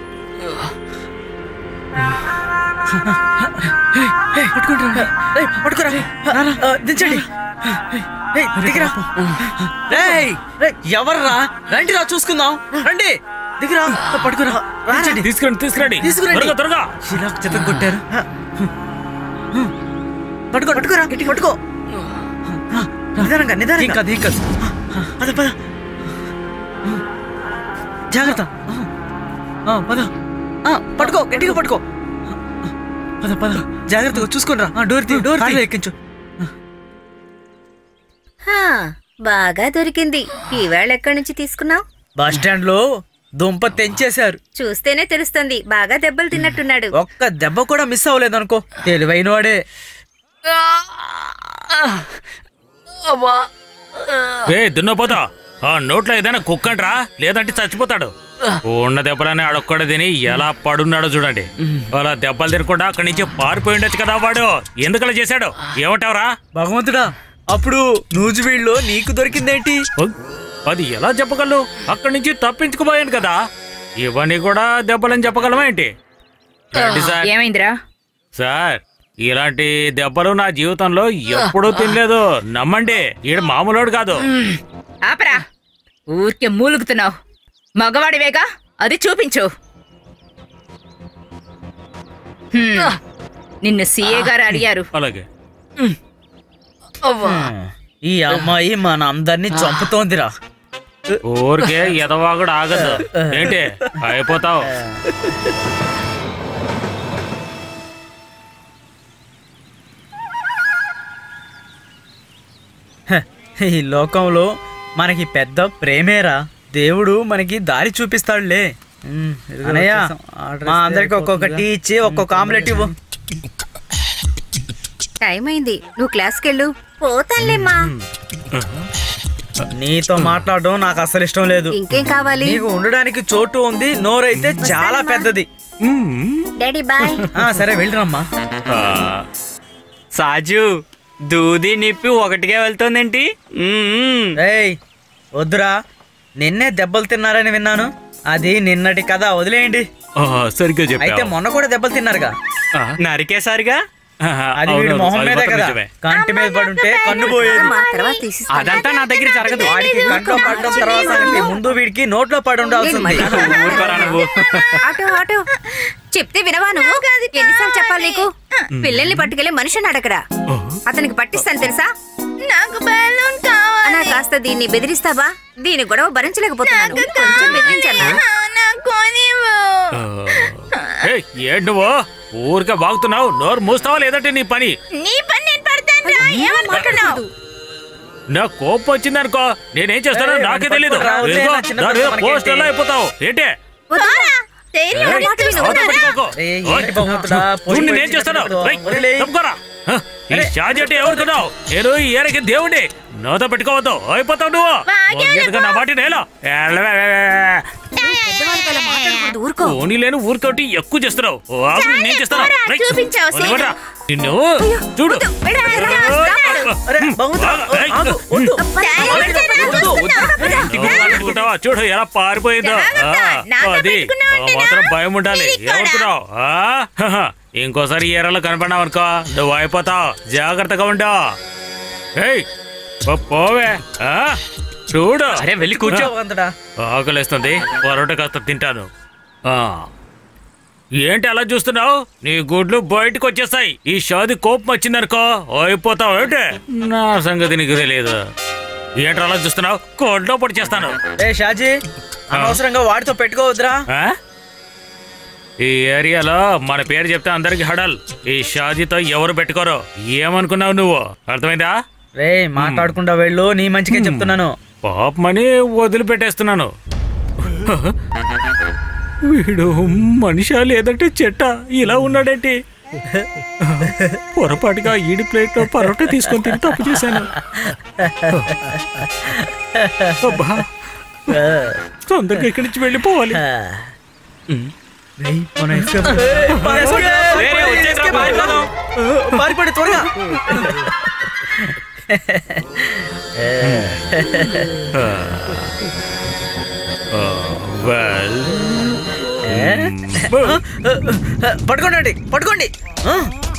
ఏయ్, ఏయ్, పట్టుకుంటారా ఏయ్, పట్టుకోరా ఆ, దించండి ఏయ్, దిగిరా ఏయ్, ఏయ్, ఎవర్రా రండిరా చూసుకుందాం రండి దిగిరా పట్టుకురా దించండి తీసుకురండి తీసుకురండి తీసుకురండి. త్వరగా త్వరగా చిరాకు చెత్త కొట్టారు పట్టుకో పట్టుకోరా గట్టి పట్టుకో నిదానంగా నిదానంగా ఇంకా ఇంకా పద పద జాగ్రత్త ఆ, పద ఆ, పట్టుకో గట్టిగా పట్టుకో పద పద జాగ్రత్తగా చూసుకోండి రా డోర్ తీ డోర్ తీ ఎక్కించు హా, బాగా దొరికింది ఈవేళ ఎక్కడి నుంచి తీసుకున్నావు బస్ స్టాండ్ లో దుంప తెంచేశారు చూస్తేనే తెలుస్తుంది బాగా దెబ్బలు తిన్నట్టున్నాడు ఒక్క దెబ్బ కూడా మిస్ అవ్వలేదు అనుకో తెలివైన వాడే ఏ దున్నపోతా ఆ నోట్లో ఏదైనా కుక్కండ్రా లేదంటే చచ్చిపోతాడు ఉన్న దెబ్బలని ఆడొక్కడ తిని ఎలా పడున్నాడో చూడండి అలా దెబ్బలు తినకుండా అక్కడి నుంచి పారిపోయి ఉండొచ్చు కదా వాడు ఎందుకలా చేశాడు ఏమంటావురా భగవంతుడా అప్పుడు నూజివీడులో నీకు దొరికిందేంటి ఉగ్, అది ఎలా చెప్పగలవు అక్కడి నుంచి తప్పించుకుపోయాను కదా ఇవన్నీ కూడా దెబ్బలని చెప్పగలమా ఏంటి రండి సార్ ఏమైందిరా సార్ ఇలాంటి దెబ్బలు నా జీవితంలో ఎప్పుడూ తినలేదు నమ్మండి ఈడు మామూలోడు కాదు ఆపరా ఊరికే మూలుగుతున్నావు మగవాడివేగా అది చూపించు హ్మ్. నిన్ను సీఏ గారు అడిగారు అలాగే ఈ అమ్మాయి మన అందరినీ చంపుతోందిరా ఊరికే ఎదవాగుడు ఆగదు ఏంటి అయిపోతావు హ, ఈ లోకంలో మనకి పెద్ద ప్రేమేరా దేవుడు మనకి దారి చూపిస్తాడులే ఉమ్, అన్నయ్య మా అందరికి ఒక్కొక్కటి ఇచ్చి ఒక్కొక్క ఆమ్లెట్ ఇవ్వు టైం అయింది నువ్వు క్లాస్కి వెళ్ళు పోతానులేమ్మా నీతో మాట్లాడడం నాకు అసలు ఇష్టం లేదు ఇంకేం కావాలి నీకు ఉండడానికి చోటు ఉంది నోరైతే చాలా పెద్దది డాడీ బాయ్ ఆ సరే వెళ్ళిరమ్మా ఆ, సాజు దూది నిప్పి ఒకటిగా వెళ్తోందేంటి మ్మ్. ఏయ్ వద్దురా నిన్నే దెబ్బలు తిన్నారని విన్నాను అది నిన్నటి కథ వదిలేయండి ఆ, సరిగ్గా అయితే చెప్పావు మొన్న కూడా దెబ్బలు తిన్నారుగా ఆ, నరికేసారిగా ఆహా, అది వీడి అవునవును, మొహం అది మీదే మాత్రం కదా నిజమే. కంటి మీద పడుంటే కన్ను పోయేది అమ్మా, తర్వాత తీసి అదంతా నా దగ్గర జరగదు వాడికి కంట్లో పడడం తర్వాత సంగతి. ముందు వీడికి నోట్లో పడి ఉండాల్సింది ఊరుకోరా నువ్వు ఆటో ఆటో చెప్తే వినవా నువ్వు ఎన్నిసార్లు చెప్పాలి నీకు పిల్లల్ని పట్టుకెళ్ళి మనిషిని అడగరా అతనికి పట్టిస్తాను తెలుసా నాకు బెలూన్ కావాలి అనా కాస్త దీన్ని బెదిరిస్తావా దీని గొడవ భరించలేకపోతున్నాను కొంచెం బెదిరించన్నా నాకు కొనివ్వు. ఏయ్, ఏంటి నువ్వు ఊరికే బాగుతున్నావు నోరు మూస్తావా లేదంటే నీ పని నీ పని నేను పడతాను రా ఏమనుకుంటున్నావు నా కోపం వచ్చిందనుకో నేనేం చేస్తానో ఏయ్, నాకే వాడిని తెలీదు పట్టుకోరా, వదిలేయ్, నా చిన్న దాని పిల్ల మనకేంటి? పోస్ట్ ఎలా అయిపోతావు ఏంటి పోరా. ధైర్యం ఏయ్, ఉంటే అవతల చూస్తారా? పెట్టుకోకు. ఏయ్, ఓయ్, ఏంటి భగవంతుడా, పోయి చూడు పోయి నేనేం చేస్తాను చిన్న రేయ్, వదిలేయ్. తప్పుకోరా. హ, ఈ షాజీ అంటే ఎవరుకున్నావు నేను ఈ ఏరకి దేవుడి నోతో పెట్టుకోవద్దు అయిపోతావు నువ్వు వాగే ఎందుకు నా మాట నేల పెద్దవాళ్ళకి అలా మాట్లాడకూడదు ఊరుకో ఓని లేని ఊరికోటి ఎక్కువ చేస్తున్నావు ఓ, ఆగు, నేను చేస్తాను పోరా, రేయ్, చూపించావు, వదిలి పడరా. నిన్ను చూడు వెళ్ళు, వెళ్ళు, వెళ్ళు. అరే, భగవంతుడా, ఏయ్, ఆగు, వద్దు. డాడీ వచ్చేదా చూస్తున్నావు? ఇంటికి పెట్టుకుంటావా చూడు ఎలా పారిపోయిందో జాగ్రత్త, ఆ, నాతో అది పెట్టుకున్నావు ఆ, అంటేనా? మాత్రం భయం ఉండాలి ఇది కూడా. ఏమనుకున్నావు ఆ? హహ. ఇంకోసారి ఈ ఏరాలో కనపడినావు అనుకో నువ్వు అయిపోతావు జాగ్రత్తగా ఉండవు ఏయ్ పో- పోవే ఆ? చూడు అరే వెళ్ళి కూర్చో భగవంతుడా. ఆకలిస్తుంది పరోటా కాస్త తింటాను ఆ ఏంటి అలా చూస్తున్నావు నీ గుడ్లు బయటకు వచ్చేస్తాయి ఈ షాది కోపం వచ్చిందనుకో అయిపోతావు ఏంటి నా సంగతి నీకు తెలియదు ఏంటి అలా చూస్తున్నావు కోడ్లో పొడి చేస్తాను ఏ షాజీ అనవసరంగా వాడితో పెట్టుకోవద్దురా ఆ? ఈ ఏరియాలో మన పేరు చెప్తే అందరికి హడల్ ఈ షాజీతో ఎవరు పెట్టుకోరు ఏమనుకున్నావు నువ్వు అర్థమైందా రే మాట్లాడకుండా వెళ్ళు నీ మంచిగా చెప్తున్నాను పాపమని వదిలిపెట్టేస్తున్నాను వీడు మనిషా లేదంటే చెట్ట ఇలా ఉన్నాడేంటి పొరపాటుగా ఈడి ప్లేట్ లో పరోటా తీసుకొని తిని తప్పు చేశాను అబ్బా తొందరగా ఇక్కడి నుంచి వెళ్ళిపోవాలి రేయ్, మన escape. ఏయ్, మన escape. రేయ్, వచ్చేసిరా, escape పారిపోదాం. అయిపోదాం. పారిపోండి త్వరగా వెల్ పట్టుకోండి పట్టుకోండి ఆ.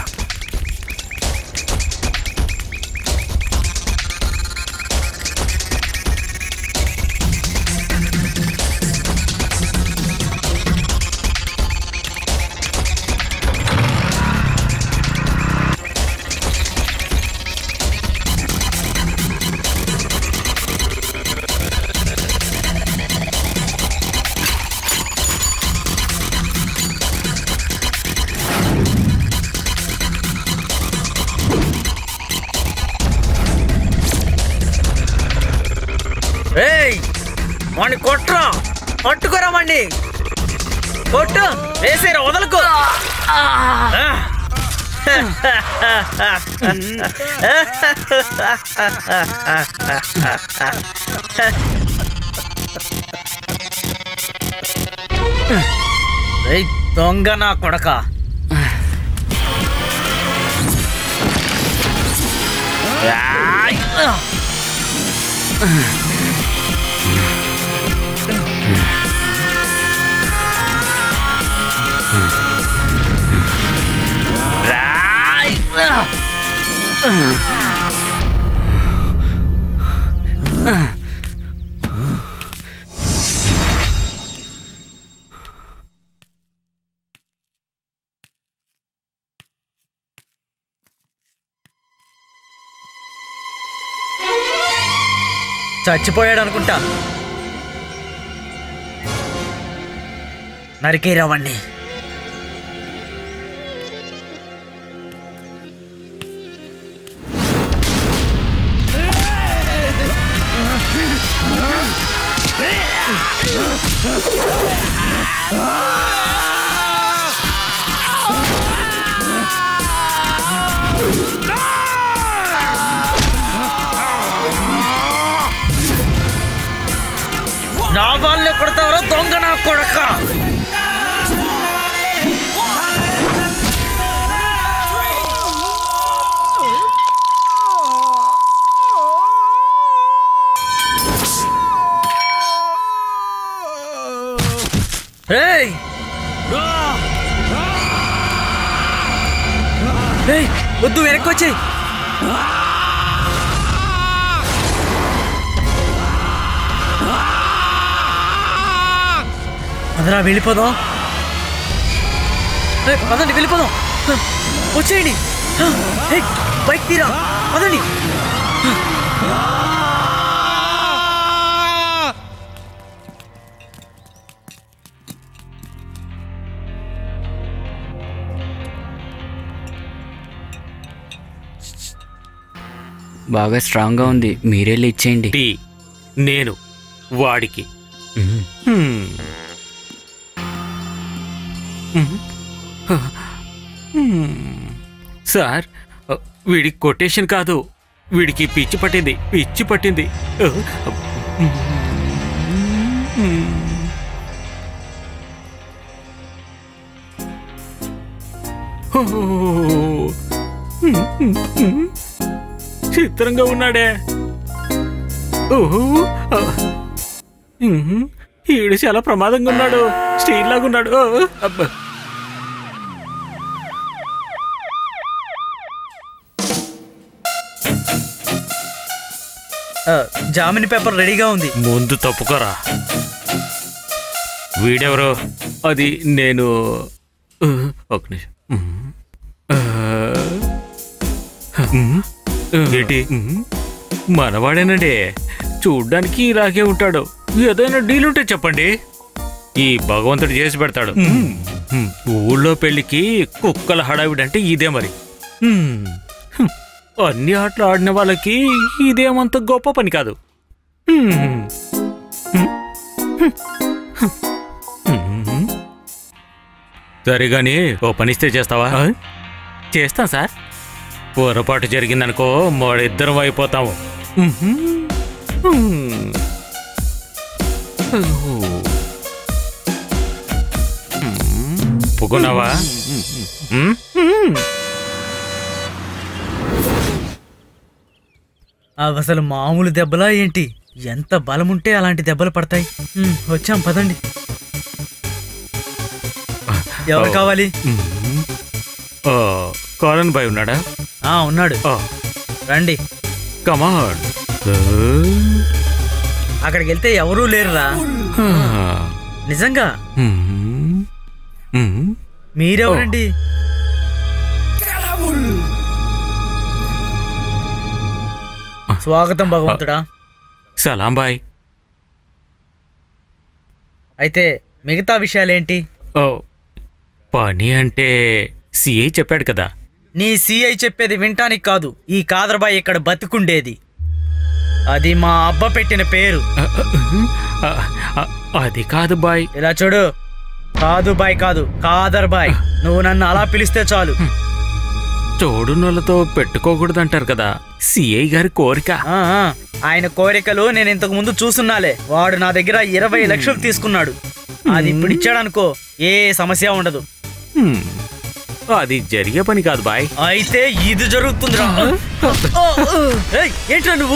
ఏయ్ వాణ్ణి కొట్రా పట్టుకోరా వాణ్ణి కొట్టు వేసేరా వదలకు ఆ. రేయ్, దొంగ నా కొడక చచ్చిపోయాడు అనుకుంటా నరికేరావండి నా వాళ్ళని కొడతావరా దొంగ నా కొడక ఏయ్ ఏయ్ వద్దు వెనక్కి వచ్చేయ్ అందరా వెళ్ళిపోదాం ఏయ్, పదండి వెళ్ళిపోదాం హ, వచ్చేయండి హ, ఏయ్, బైక్ తీరా పదండి బాగా స్ట్రాంగ్గా ఉంది మీరెళ్ళి ఇచ్చేయండి టీ నేను వాడికి మ్మ్. హ్మ్. హ్మ్. హ్మ్. సార్ వీడికి కొటేషన్ కాదు వీడికి పిచ్చి పట్టింది పిచ్చి పట్టింది చిత్రంగా ఉన్నాడే ఓహో ఉహు, ఈడు చాలా ప్రమాదంగా ఉన్నాడు స్టీల్ లాగా ఉన్నాడు ఓ, అబ్బా. ఆ, జామిన్ పేపర్ రెడీగా ఉంది ముందు తప్పుకోరా వీడెవరు అది నేను ఆ, ఒక నిమిషం ఉహు. ఆ, ఉహు. ఏంటి ఉహు. మనవాడేనండి చూడ్డానికి ఇలాగే ఉంటాడు ఏదైనా డీల్ ఉంటే చెప్పండి ఈ భగవంతుడు చేసి పెడతాడు ఉహు. ఊళ్ళో పెళ్లికి కుక్కల హడావిడంటే ఇదే మరి ఉహు. అన్ని ఆటలు ఆడిన వాళ్ళకి ఇదేమంత గొప్ప పని కాదు ఉహు. సరే గాని ఓ పనిస్తే చేస్తావా చేస్తాం సార్ పొరపాటు జరిగిందనుకో మరిద్దరం అయిపోతాము ఒప్పుకున్నావా ఉమ్? అవి అసలు మామూలు దెబ్బలా ఏంటి ఎంత బలముంటే అలాంటి దెబ్బలు పడతాయి ఉమ్, వచ్చాం పదండి ఎవరు కావాలి ఉమ్. ఆ, కారన్ బాయ్ ఉన్నాడా ఆ ఉన్నాడు రండి కమాన్ అక్కడికి వెళ్తే ఎవరూ లేరురా నిజంగా మీరెవరండి స్వాగతం భగవంతుడా సలాం బాయ్ అయితే మిగతా విషయాలేంటి ఓ పని అంటే సిఐ చెప్పాడు కదా నీ సిఐ చెప్పేది వింటానికి కాదు ఈ కాదర్బాయ్ ఇక్కడ బతికుండేది అది మా అబ్బ పెట్టిన పేరు ఆ, ఆ, అది కాదు బాయ్ ఇలా చూడు కాదు బాయ్ కాదు కాదర్ బాయ్ నువ్వు నన్ను అలా పిలిస్తే చాలు తోడునోళ్ళతో పెట్టుకోకూడదంటారు కదా సిఐ గారి కోరిక ఆ, ఆ, ఆయన కోరికలు నేను ఇంతకు ముందు చూసున్నాలే వాడు నా దగ్గర ఇరవై లక్షలు తీసుకున్నాడు అది ఇప్పుడు ఇచ్చాడనుకో ఏ సమస్య ఉండదు హ్మ్. అది జరిగే పని కాదు బాయ్ అయితే ఇది జరుగుతుందిరా ఏయ్, ఏంట్రా నువ్వు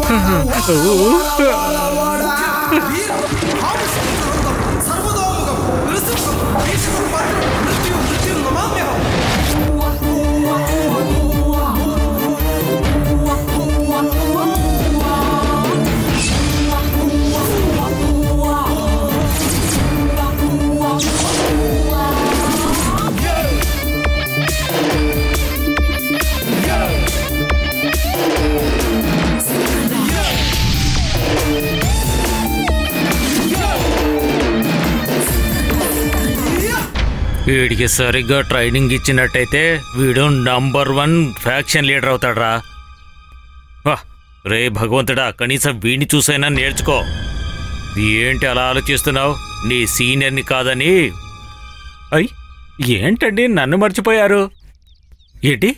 వీడికి సరిగ్గా ట్రైనింగ్ ఇచ్చినట్టయితే వీడు నంబర్ వన్ ఫ్యాక్షన్ లీడర్ అవుతాడ్రా వా, రే భగవంతుడా కనీసం వీడిని చూసైనా నేర్చుకో ఏంటి అలా ఆలోచిస్తున్నావు నీ సీనియర్ని కాదని అయ్ ఏంటండి నన్ను మర్చిపోయారు ఏంటి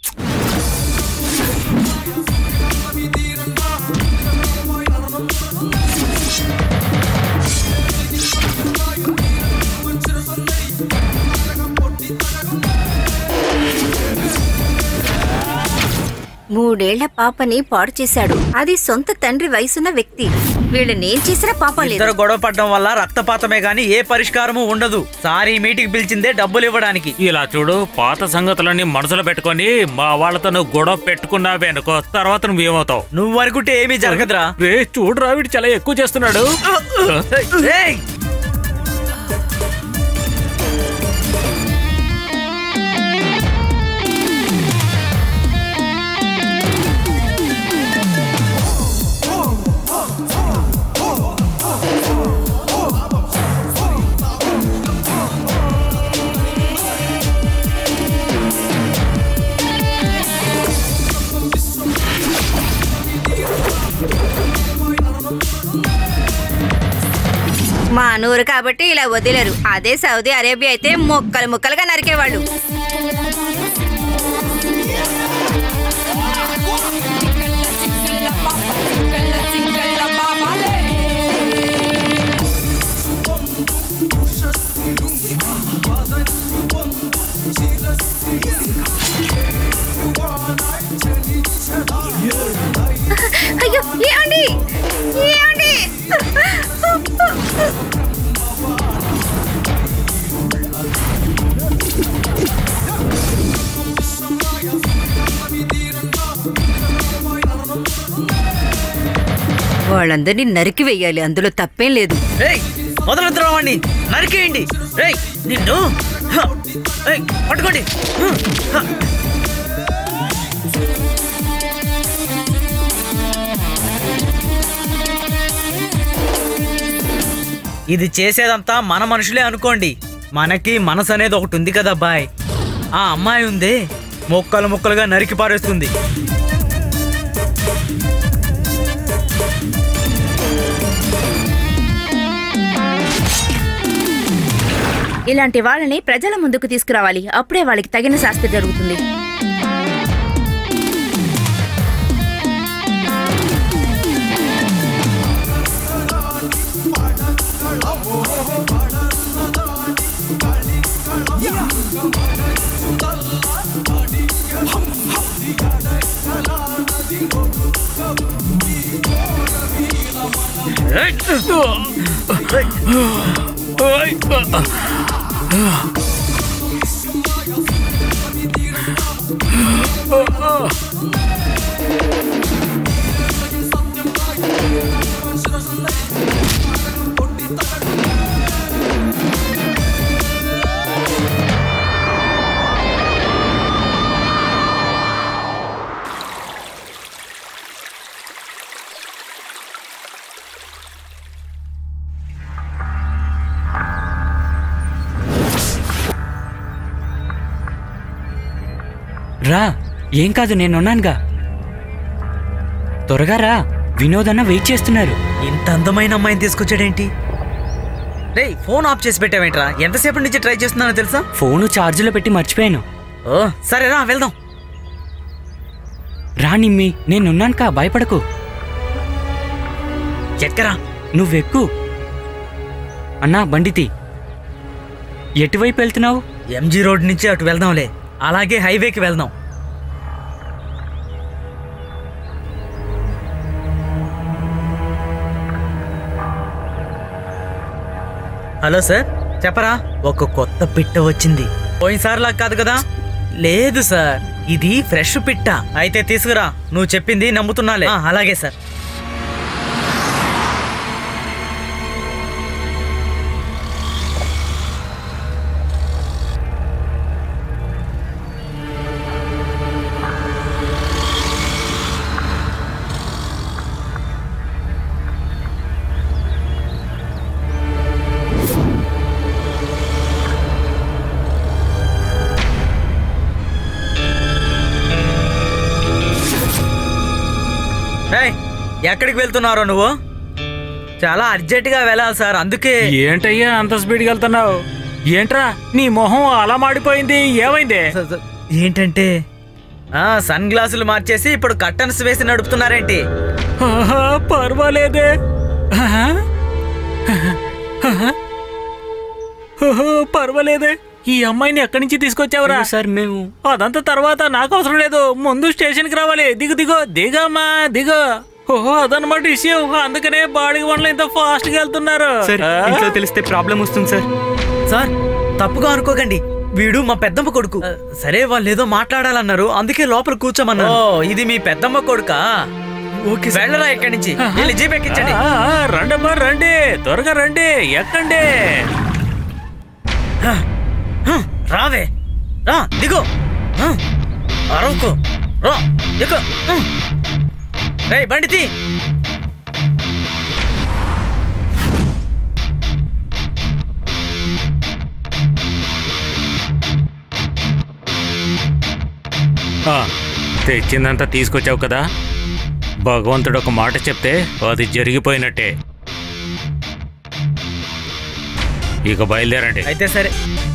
మూడేళ్ల పాపని పాడు చేశాడు అది సొంత తండ్రి వయసున్న వ్యక్తి వీళ్ళనేం చేసినా పాపం లేదు ఇద్దరు గొడవ పడడం వల్ల రక్తపాతమే గాని ఏ పరిష్కారము ఉండదు సారీ మీటింగ్ పిలిచిందే డబ్బులు ఇవ్వడానికి ఇలా చూడు పాత సంగతులన్నీ మనసులో పెట్టుకొని మా వాళ్ళతో నువ్వు గొడవ పెట్టుకున్నావే అనుకో తర్వాత నువ్వేమవుతావు నువ్వు అనుకుంటే ఏమీ జరగదురా రే చూడురా వీడు చాలా ఎక్కువ చేస్తున్నాడు ఏయ్! మా నూరు కాబట్టి ఇలా వదిలేరు అదే సౌదీ అరేబియా అయితే ముక్కలు ముక్కలుగా నరికేవాళ్ళు అయ్యో ఏమండి ఏమండి వాళ్ళందరినీ నరికి వెయ్యాలి అందులో తప్పేం లేదు ఏయ్! వదలొద్దురా వాణ్ణి నరికేయండి ఏయ్ నిన్ను హ! ఏయ్, పట్టుకోండి హ! హ! ఇది చేసేదంతా మన మనుషులే అనుకోండి మనకి మనసు అనేది ఒకటి ఉంది కదా బాయ్ ఆ అమ్మాయి ఉందే మొక్కలు ముక్కలుగా నరికి పారేస్తుంది ఇలాంటి వాళ్ళని ప్రజల ముందుకు తీసుకురావాలి అప్పుడే వాళ్ళకి తగిన శాస్తి జరుగుతుంది రా ఏం కాదు నేనున్నానుగా త్వరగా రా వినోద్ అన్న వెయిట్ చేస్తున్నారు ఇంత అందమైన అమ్మాయిని తీసుకొచ్చాడేంటి రే ఫోన్ ఆఫ్ చేసి పెట్టావేంట్రా ఎంతసేపటి నుంచి ట్రై చేస్తున్నానో తెలుసా ఫోను ఛార్జీలో పెట్టి మర్చిపోయాను ఓ సరేరా వెళ్దాం రా నిమ్మి నేనున్నానుకా భయపడకు ఎక్కరా నువ్వెక్కు అన్నా బండితి ఎటువైపు వెళ్తున్నావు ఎంజీ రోడ్ నుంచి అటు వెళ్దాంలే అలాగే హైవేకి వెళ్దాం హలో సార్ చెప్పరా ఒక కొత్త పిట్ట వచ్చింది పోయినసారిలా కాదు కదా లేదు సార్ ఇది ఫ్రెష్ పిట్ట అయితే తీసుకురా నువ్వు చెప్పింది నమ్ముతున్నాలే ఆ, అలాగే సార్ ఏయ్, ఎక్కడికి వెళ్తున్నారో నువ్వు చాలా అర్జెంటుగా వెళ్ళాలి సార్ అందుకే ఏంటయ్యా అంత స్పీడ్కి వెళ్తున్నావు ఏంట్రా నీ మొహం అలా మాడిపోయింది ఏమైంది స- స- ఏంటంటే ఆ సన్ గ్లాసులు మార్చేసి ఇప్పుడు కట్టన్స్ వేసి నడుపుతున్నారేంటి ఆహా, పర్వాలేదే ఆహా. ఆహా. ఓహో, పర్వాలేదే ఈ అమ్మాయిని ఎక్కడి నుంచి తీసుకొచ్చావురా అయ్యో సార్ మేము అదంతా తర్వాత నాకు అవసరం లేదు ముందు స్టేషన్కి రావాలి దిగు దిగు దిగమ్మా దిగు ఓహో అదనమాట విషయం అందుకనే బాడీ వంటలు ఇంత ఫాస్ట్ గా వెళ్తున్నారు సార్ ఆ? ఇంట్లో తెలిస్తే ప్రాబ్లం వస్తుంది సార్ సార్ తప్పుగా అనుకోకండి వీడు మా పెద్దమ్మ కొడుకు ఆ, సరే వాళ్ళు ఏదో మాట్లాడాలన్నారు అందుకే లోపల కూర్చోమన్నారు ఓ ఇది మీ పెద్దమ్మ కొడుకా ఓకే వెళ్ళరా ఇక్కడి నుంచి వెళ్ళి జీప్ ఎక్కించండి ఆ, ఆ, రండమ్మా రండి త్వరగా రండి ఎక్కండి హ, హ, రావే రా దిగు హ, అరవకు రా దిగు హ. రేయ్ బండి తీ ఆ, తెచ్చిందంతా తీసుకొచ్చావు కదా భగవంతుడు ఒక మాట చెప్తే అది జరిగిపోయినట్టే ఇక బయలుదేరండి అయితే సరే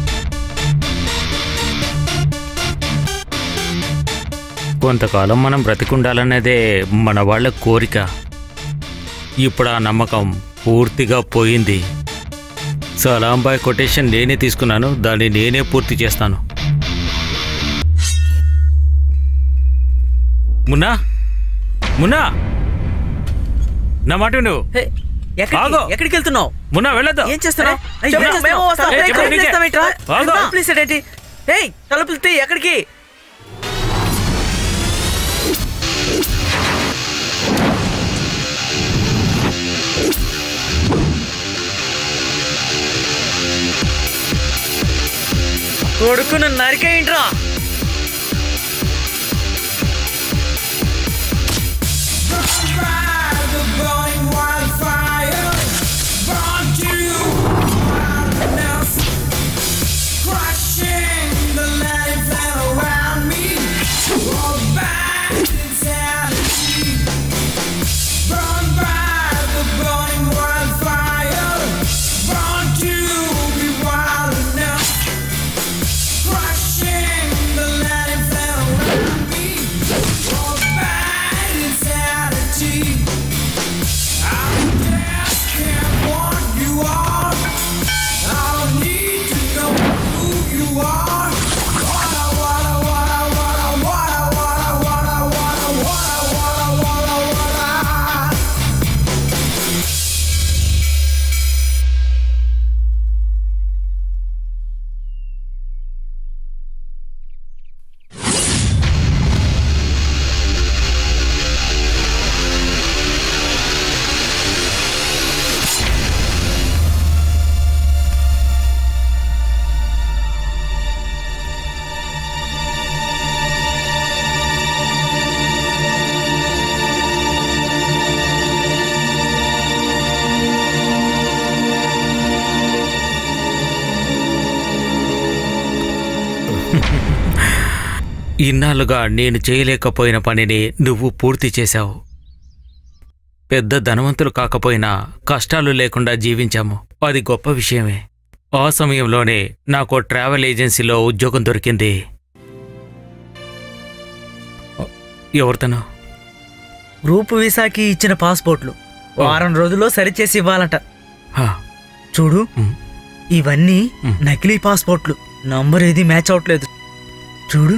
కొంతకాలం మనం బ్రతికుండాలన్నదే మన వాళ్ళ కోరిక ఇప్పుడు ఆ నమ్మకం పూర్తిగా పోయింది సలాంబాయ్ కొటేషన్ నేనే తీసుకున్నాను దాన్ని నేనే పూర్తి చేస్తాను మున్నా మున్నా నా మాట నువ్వు హే, ఎక్కడికి ఆగు. ఎక్కడికి వెళ్తున్నావు మున్నా వెళ్ళొద్దు ఏం చేస్తున్నావు ఏయ్, చెప్పు, చెప్పు, మేము వస్తాం. ఏయ్, ఏయ్, చెప్పు, తలుపులు నీకే. తీస్తావేంట్రా? ఆగు. తలుపులు తీసాడేంటి? ఏయ్, తలుపులు తీ ఎక్కడికి కొడుకును నరికేయంట్రా ఇన్నాళ్ళుగా నేను చేయలేకపోయిన పనిని నువ్వు పూర్తి చేశావు పెద్ద ధనవంతులు కాకపోయినా కష్టాలు లేకుండా జీవించాము అది గొప్ప విషయమే ఆ సమయంలోనే నాకు ట్రావెల్ ఏజెన్సీలో ఉద్యోగం దొరికింది ఎవరితను గ్రూప్ వీసాకి ఇచ్చిన పాస్పోర్ట్లు వారం రోజుల్లో సరిచేసి ఇవ్వాలంట హా, చూడు ఉమ్. ఇవన్నీ మ్. నకిలీ పాస్పోర్ట్లు నంబర్ ఏది మ్యాచ్ అవట్లేదు చూడు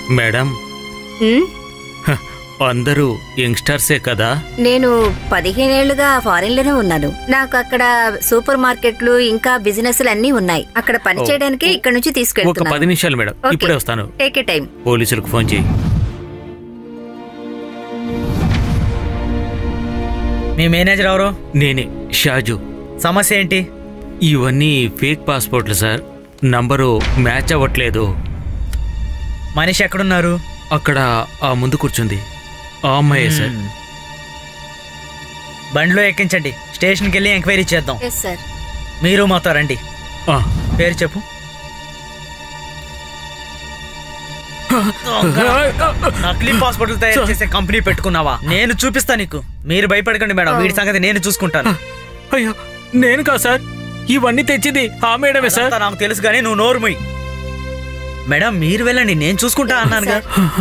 మేడం ఉమ్, హ, అందరూ యంగ్స్టర్సే కదా నేను పదిహేనేళ్లుగా ఫారిన్ లోనే ఉన్నాను నాకు అక్కడ సూపర్ మార్కెట్లు ఇంకా బిజినెస్లు అన్నీ ఉన్నాయి అక్కడ పని ఓ. చేయడానికి ఇక్కడ నుంచి ఒక పది తీసుకెళ్తున్నాను నిమిషాలు మేడం ఓకే. ఇప్పుడే వస్తాను టేక్ ఏ టైం పోలీసులకు ఫోన్ చేయి మీ మేనేజర్ ఎవరు నేనే షాజు సమస్య ఏంటి ఇవన్నీ ఫేక్ పాస్పోర్ట్లు సార్ నంబరు మ్యాచ్ అవ్వట్లేదు మనిషి ఎక్కడున్నారు అక్కడ ఆ ముందు కూర్చుంది ఆ అమ్మాయే సార్ మ్మ్. బండిలో ఎక్కించండి స్టేషన్కి వెళ్ళి ఎంక్వైరీ చేద్దాం ఎస్ సార్ మీరు మాతో రండి ఆ, పేరు చెప్పు నకిలీ పాస్పోర్ట్లు తయారు చేసే కంపెనీ పెట్టుకున్నావా నేను చూపిస్తా నీకు మీరు భయపడకండి మేడం వీడి సంగతి నేను చూసుకుంటాను అయ్యో నేను కాదు సార్ ఇవన్నీ తెచ్చింది ఆ మేడమే సార్ అదంతా నాకు తెలుసు కానీ నువ్వు నోరు మూయి మేడం మీరు వెళ్ళండి నేను చూసుకుంటా అన్నానుగా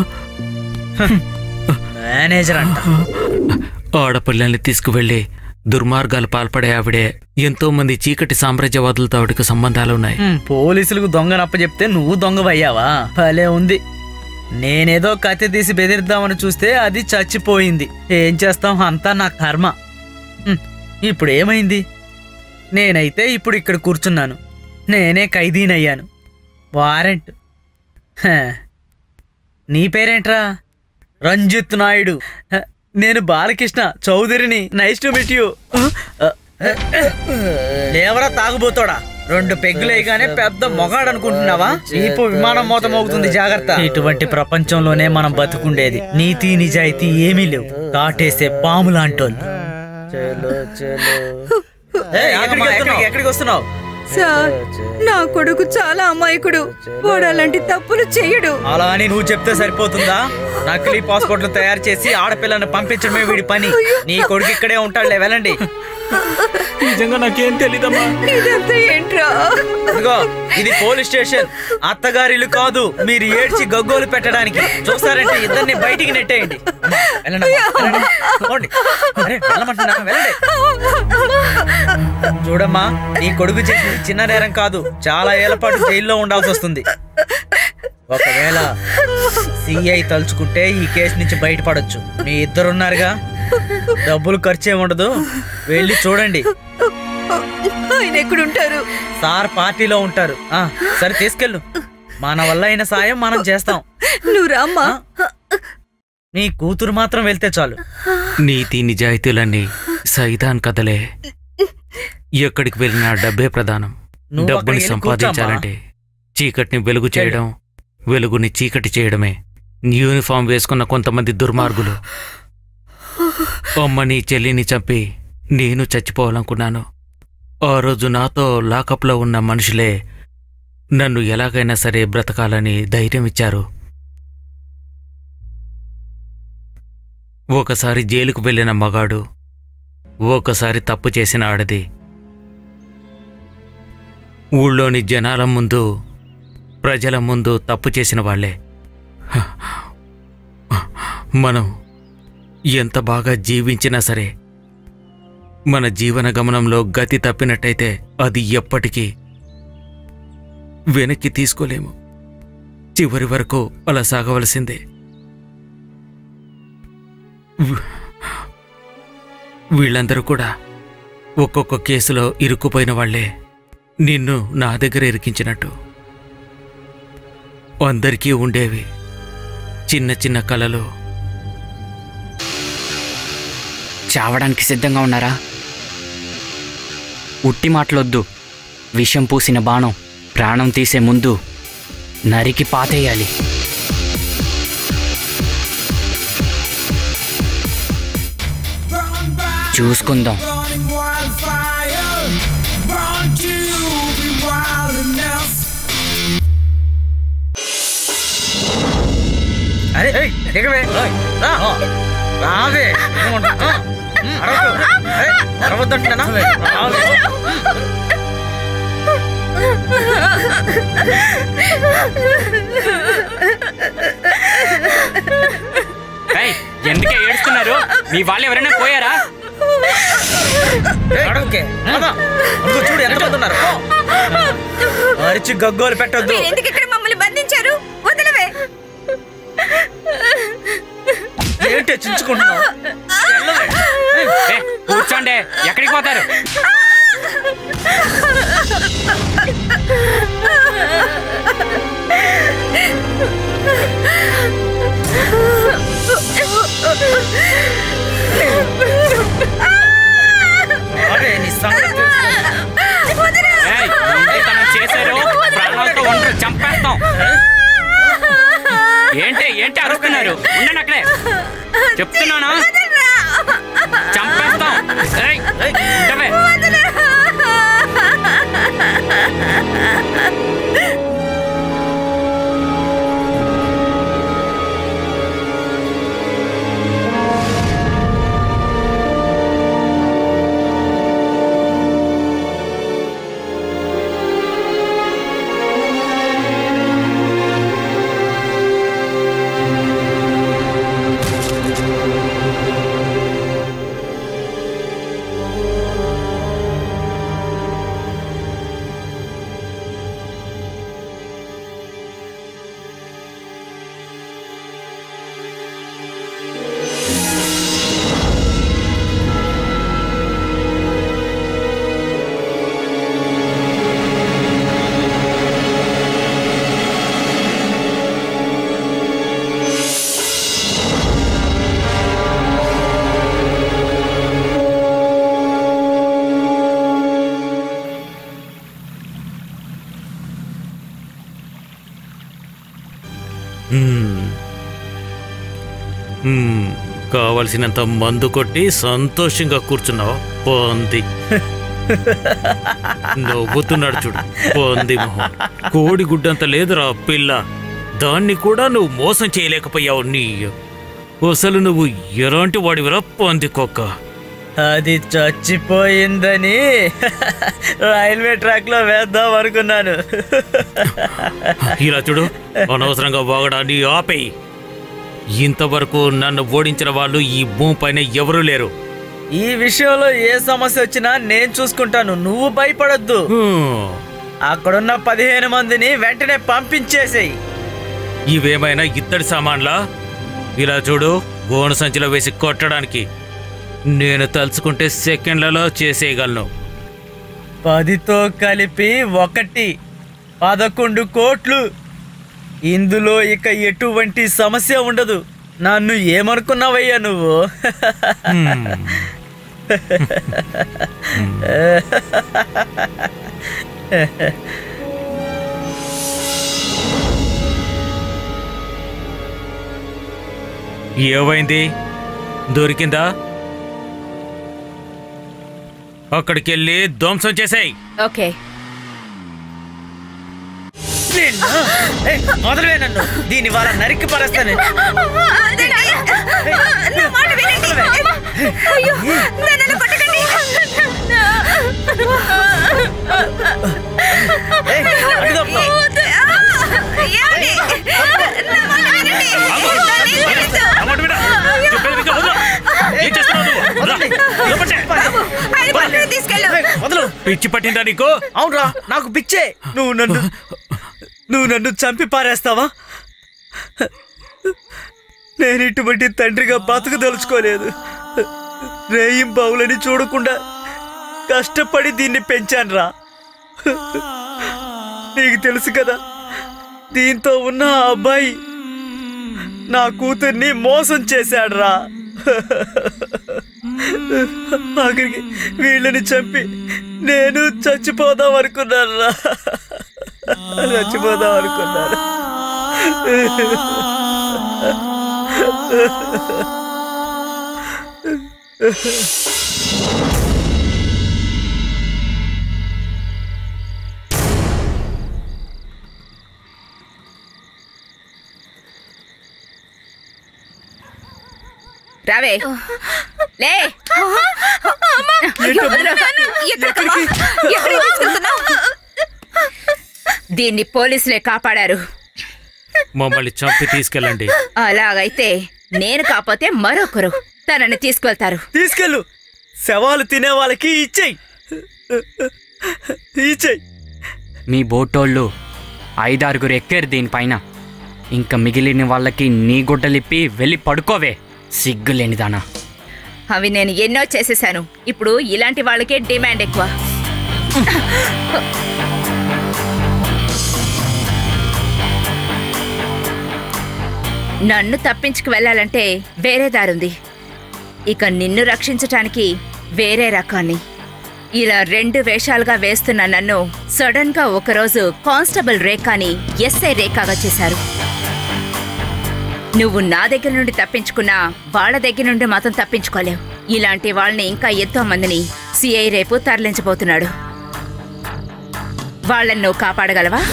మేనేజర్ అంట ఆడపిల్లల్ని తీసుకువెళ్ళి దుర్మార్గాలు పాల్పడే ఆవిడే ఎంతో మంది చీకటి సామ్రాజ్యవాదులతో ఆవిడకి సంబంధాలు ఉన్నాయి హ్మ్, పోలీసులకు దొంగనప్ప చెప్తే నువ్వు దొంగవయ్యావా భలే ఉంది నేనేదో కత్తి తీసి బెదిరిద్దామని చూస్తే అది చచ్చిపోయింది ఏం చేస్తాం అంతా నా కర్మ హ్మ్, ఇప్పుడు ఏమైంది నేనైతే ఇప్పుడు ఇక్కడ కూర్చున్నాను నేనే ఖైదీనయ్యాను వారెంట్ హ, నీ పేరేంట్రా రంజిత్ నాయుడు హ, నేను బాలకృష్ణ చౌదరిని నైస్ టు మీట్ యూ లేవరా తాగుబోతాడా రెండు పెగ్గులేయగానే పెద్ద మొగాడు అనుకుంటున్నావా ఇప్పుడు విమానం మోత మోగుతుంది జాగ్రత్త ఇటువంటి ప్రపంచంలోనే మనం బతుకుండేది నీతి నిజాయితీ ఏమీ లేవు కాటేసే పాము లాంటోళ్ళు ఏయ్, ఎక్కడికి వెళ్తున్నావ్? ఎక్కడికి వస్తున్నావు సార్ నా కొడుకు చాలా అమాయకుడు వాడు అలాంటి తప్పులు చెయ్యడు అలా అని నువ్వు చెప్తే సరిపోతుందా నకిలీ పాస్పోర్ట్లు తయారు చేసి ఆడపిల్లను పంపించడమే వీడి పని నీ కొడుకు ఇక్కడే ఉంటాడులే వెళ్ళండి నిజంగా నాకేం తెలీదమ్మా ఇదంతా ఏంట్రా ఇదిగో ఇది పోలీస్ స్టేషన్ అత్తగారిల్లు కాదు మీరు ఏడ్చి గగ్గోలు పెట్టడానికి చూస్తారంటే ఇద్దరిని బయటికి నెట్టేయండి అమ్మా, వెళ్ళండి అమ్మా, వెళ్ళండి. పోండి. అరే, వెళ్ళమంటున్నా, వెళ్ళండి చూడమ్మా నీ కొడుకు చేసింది చిన్న నేరం కాదు చాలా ఏళ్ల పాటు జైల్లో ఉండాల్సి వస్తుంది ఒకవేళ సిఐ తలుచుకుంటే ఈ కేసు నుంచి బయటపడొచ్చు మీ ఇద్దరున్నారుగా డబ్బులు ఖర్చే ఉండదు వెళ్ళి చూడండి ఆయన ఎక్కడుంటారు సార్ పార్టీలో ఉంటారు ఆ సరే తీసుకెళ్ళు మన వల్ల అయిన సాయం మనం చేస్తాం నువ్వు రామ్మా నీ కూతురు మాత్రం వెళ్తే చాలు నీతి నిజాయితీలన్నీ సైతాన్ కథలే ఎక్కడికి వెళ్ళినా డబ్బే ప్రధానం నువ్వు డబ్బుని అక్కడికి వెళ్ళి సంపాదించాలంటే చీకటిని వెలుగు చేయడం వెలుగుని చీకటి చేయడమే యూనిఫామ్ వేసుకున్న కొంతమంది దుర్మార్గులు అమ్మని చెల్లిని చంపి నేను చచ్చిపోవాలనుకున్నాను ఆ రోజు నాతో లాకప్లో ఉన్న మనుషులే నన్ను ఎలాగైనా సరే బ్రతకాలని ధైర్యం ఇచ్చారు ఒకసారి జైలుకు వెళ్ళిన మగాడు ఒకసారి తప్పు చేసిన ఆడది ఊళ్ళోని జనాల ముందు ప్రజల ముందు తప్పు చేసిన వాళ్ళే మనం ఎంత బాగా జీవించినా సరే మన జీవన గమనంలో గతి తప్పినట్టయితే అది ఎప్పటికీ వెనక్కి తీసుకోలేము చివరి వరకు అలా సాగవలసిందే వీ- వీళ్ళందరూ కూడా ఒక్కొక్క కేసులో ఇరుక్కుపోయిన వాళ్లే నిన్ను నా దగ్గర ఇరికించినట్టు అందరికీ ఉండేవి చిన్న చిన్న కలలు చావడానికి సిద్ధంగా ఉన్నారా ఉట్టి మాటలొద్దు విషం పూసిన బాణం ప్రాణం తీసే ముందు నరికి పాతేయాలి చూసుకుందాం burning wildfire, born to be wild enough. అరే ఏయ్, దిగవే. ఏయ్, రా. రావే. ఏమంటా? ఆ, ఉమ్, అరవకు. ఏయ్, అరవద్దంటున్నానా? రావే. ఎందుకే ఏడుస్తున్నారు మీ వాళ్ళు ఎవరైనా పోయారా ఏయ్, అడగకే. పద. అదిగో చూడు ఎంత మంది ఉన్నారు పో. అరిచి గగ్గోలు పెట్టొద్దు ఎందుకు ఇక్కడ మమ్మల్ని బంధించారు వదిలవే ఏంటి చించుకుంటున్నావు వెళ్ళవే. ఏ, కూర్చోండి ఎక్కడికి పోతారు అరే, నీ సంగతి తెలుసు. ఏయ్, ఇంతనం చేశారు ప్రాణాలతో ఉండరు చంపేస్తాం ఏంటి ఏంటి అరుస్తున్నారు ఉండండి అక్కడే చెప్తున్నానా చంపేస్తాం ఏయ్, ఏయ్, ఉండవే. మ్మ్. మ్మ్. కావలసినంత మందు కొట్టి సంతోషంగా కూర్చున్నావు పోంది నవ్వుతున్నాడు చూడు పోంది మొహం కోడి గుడ్డంత లేదురా పిల్ల దాన్ని కూడా నువ్వు మోసం చేయలేకపోయావు నీ అసలు నువ్వు ఎలాంటి వాడివిరా పంది కుక్క అది చచ్చిపోయిందని రైల్వే ట్రాక్ లో వేద్దాం అనుకున్నాను ఇలా చూడు అనవసరంగా వాగడాన్ని ఆపేయి ఇంతవరకు నన్ను ఓడించిన వాళ్ళు ఈ భూమి పైన ఎవరూ లేరు ఈ విషయంలో ఏ సమస్య వచ్చినా నేను చూసుకుంటాను నువ్వు భయపడొద్దు హ్మ్. అక్కడున్న పదిహేను మందిని వెంటనే పంపించేసేయి ఇవేమైనా ఇత్తడి సామాన్లా ఇలా చూడు గోను సంచిలో వేసి కొట్టడానికి నేను తలుచుకుంటే సెకండ్లలో చేసేయగలను పదితో కలిపి ఒకటి పదకొండు కోట్లు ఇందులో ఇక ఎటువంటి సమస్య ఉండదు నన్ను ఏమనుకున్నావయ్యా నువ్వు హ్మ్. ఏమైంది దొరికిందా అక్కడికెళ్ళి ధ్వంసం చేసాయి ఓకే నిన్ను? ఏయ్, వదలవే నన్ను దీని వాళ్ళ నరికి పరేస్తాను ఏయ్, అటు తప్పు. అమ్మడు బిడ్డ, చెప్పేది వింటే వదలు. ఏం చేస్తున్నావు నువ్వు? రా, లోపలికి. ఏయ్, వదలు పిచ్చి పట్టిందా నీకు అవునరా నాకు పిచ్చే నువ్వు నన్ను నువ్వు నన్ను చంపి పారేస్తావా నేను ఇటువంటి తండ్రిగా బతకదలుచుకోలేదు రేయిం బావులని చూడకుండా కష్టపడి దీన్ని పెంచానురా నీకు తెలుసు కదా దీంతో ఉన్న ఆ అబ్బాయి నా కూతుర్ని మోసం చేశాడురా ఆఖరికి వీళ్ళని చంపి నేను చచ్చిపోదాం అనుకున్నాను రా చచ్చిపోదాం అనుకున్నాను రావే లే ఎక్కడికమ్మా? ఎక్కడికి తీసుకెళ్తున్నావ్? దీన్ని పోలీసులే కాపాడారు మమ్మల్ని చంపి తీసుకెళ్ళండి అలాగైతే నేను కాకపోతే మరొకరు తనని తీసుకెళ్తారు తీసుకెళ్ళు శవాలు తినే వాళ్ళకి ఇచ్చేయి ఇచ్చేయి మీ బోటోళ్ళు ఐదారుగురు ఎక్కారు దీనిపైన ఇంకా మిగిలిన వాళ్ళకి నీ గుడ్డలిప్పి వెళ్ళి పడుకోవే సిగ్గులేనిదానా అవి నేను ఎన్నో చేసేశాను ఇప్పుడు ఇలాంటి వాళ్ళకే డిమాండ్ ఎక్కువ నన్ను తప్పించుకు వెళ్ళాలంటే వేరే దారుంది ఇక నిన్ను రక్షించటానికి వేరే రకాన్ని ఇలా రెండు వేషాలుగా వేస్తున్న నన్ను సడన్ గా ఒకరోజు కానిస్టేబుల్ రేఖాని ఎస్ఐ రేఖాగా చేశారు నువ్వు నా దగ్గర నుండి తప్పించుకున్నా వాళ్ళ దగ్గర నుండి మాత్రం తప్పించుకోలేవు ఇలాంటి వాళ్ళని ఇంకా ఎంతో మందిని సిఐ రేపు తరలించబోతున్నాడు వాళ్ళని నువ్వు కాపాడగలవా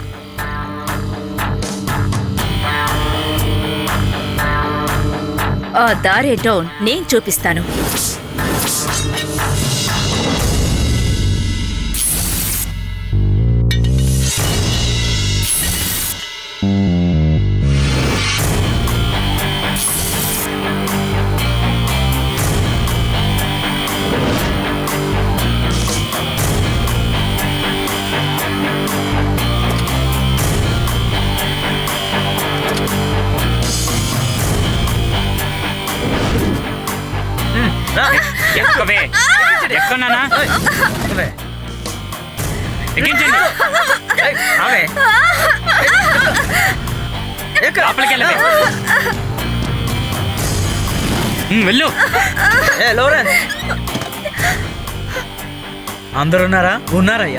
ఆ దారేంటో నేను చూపిస్తాను ఎక్కవే ఎక్కనానా ఎక్కించండి లోపలికి వెళ్ళవే ఉమ్, వెళ్ళు అందరున్నారా ఉన్నారయ్యా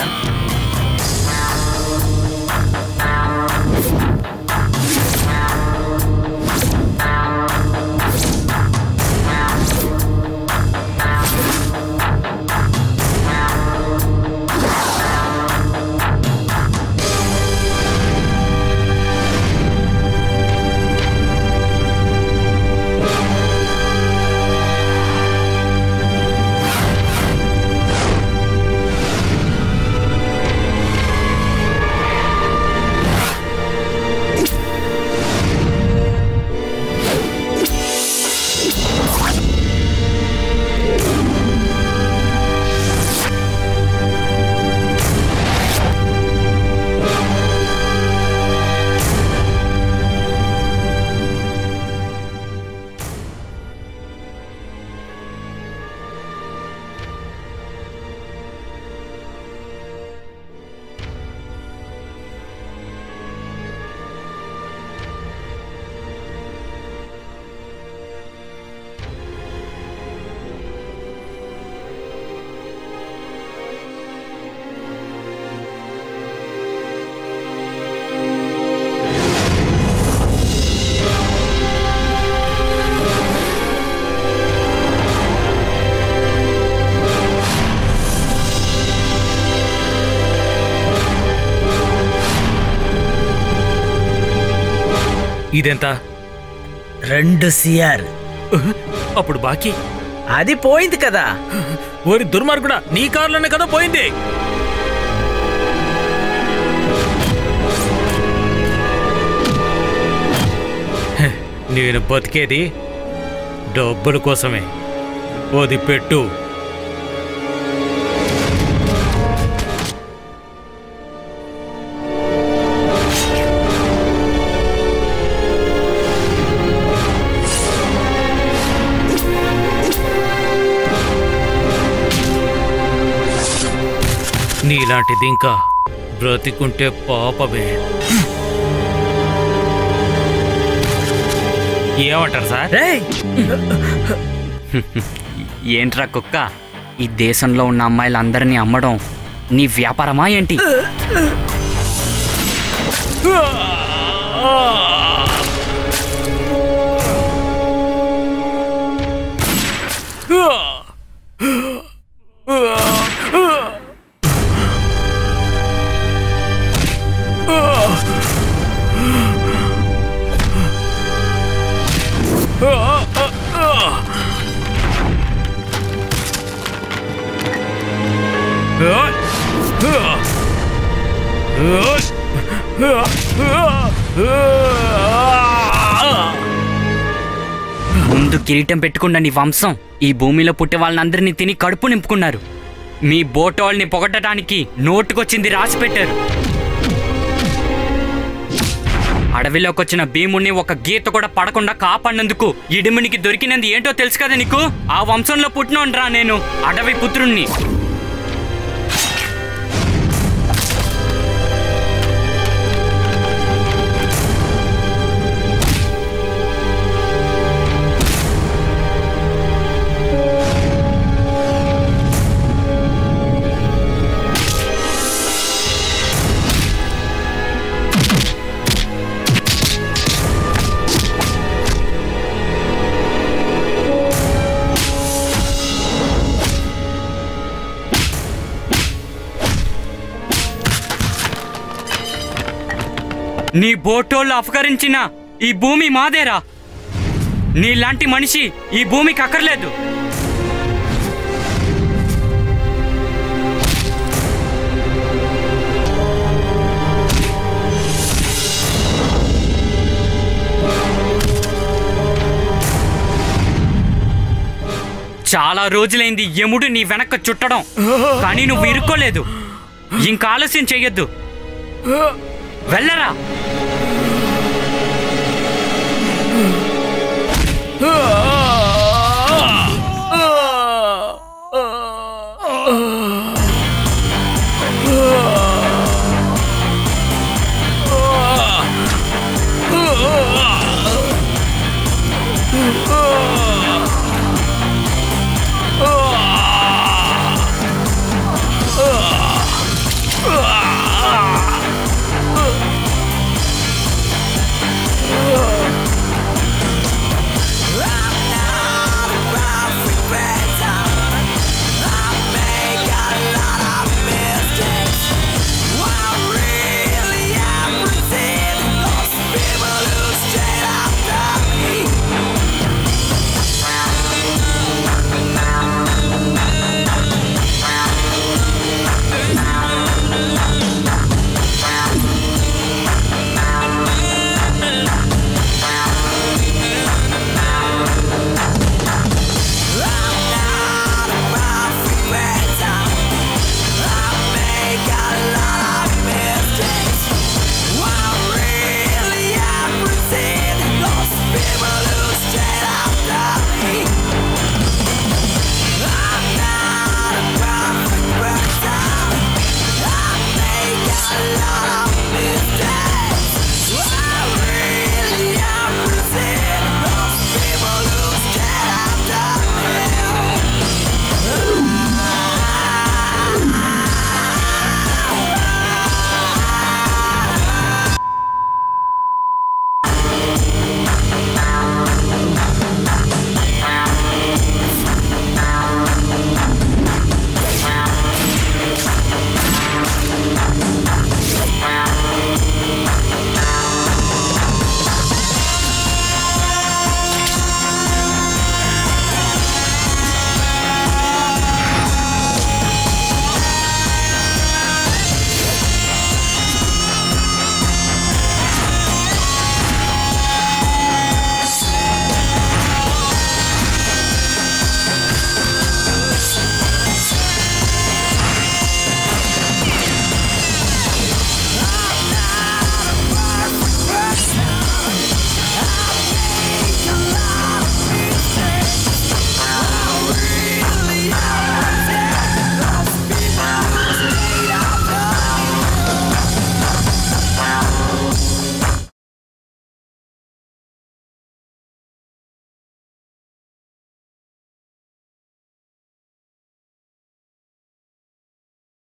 ఇదెంత రెండు సిఆర్ అప్పుడు బాకీ అది పోయింది కదా ఓరి దుర్మార్గుడా నీ కారులోనే కదా పోయింది హె, నేను బతికేది డబ్బుల కోసమే ఓది పెట్టు నీలాంటిది ఇంకా బ్రతికుంటే పాపమే ఏమంటారు సార్ రేయ్ ఏంట్రా కుక్క ఈ దేశంలో ఉన్న అమ్మాయిలందరినీ అమ్మడం నీ వ్యాపారమా ఏంటి ముందు కిరీటం పెట్టుకున్న నీ వంశం ఈ భూమిలో పుట్టే వాళ్ళందరినీ తిని కడుపు నింపుకున్నారు మీ బోటోల్ని పొగట్టడానికి నోటుకొచ్చింది రాసి పెట్టారు అడవిలోకి వచ్చిన భీముణ్ణి ఒక గీత కూడా పడకుండా కాపాడినందుకు ఇడిమునికి దొరికినది ఏంటో తెలుసు కదా నీకు ఆ వంశంలో పుట్టినోండ్రా నేను అడవి పుత్రుణ్ణి నీ బోటోళ్ళు అపకరించిన ఈ భూమి మాదేరా నీలాంటి మనిషి ఈ భూమికి అక్కర్లేదు చాలా రోజులైంది యముడు నీ వెనక చుట్టడం కానీ నువ్వు ఇరుక్కోలేదు ఇంకా ఆలస్యం చెయ్యొద్దు వెళ్ళరా Ah!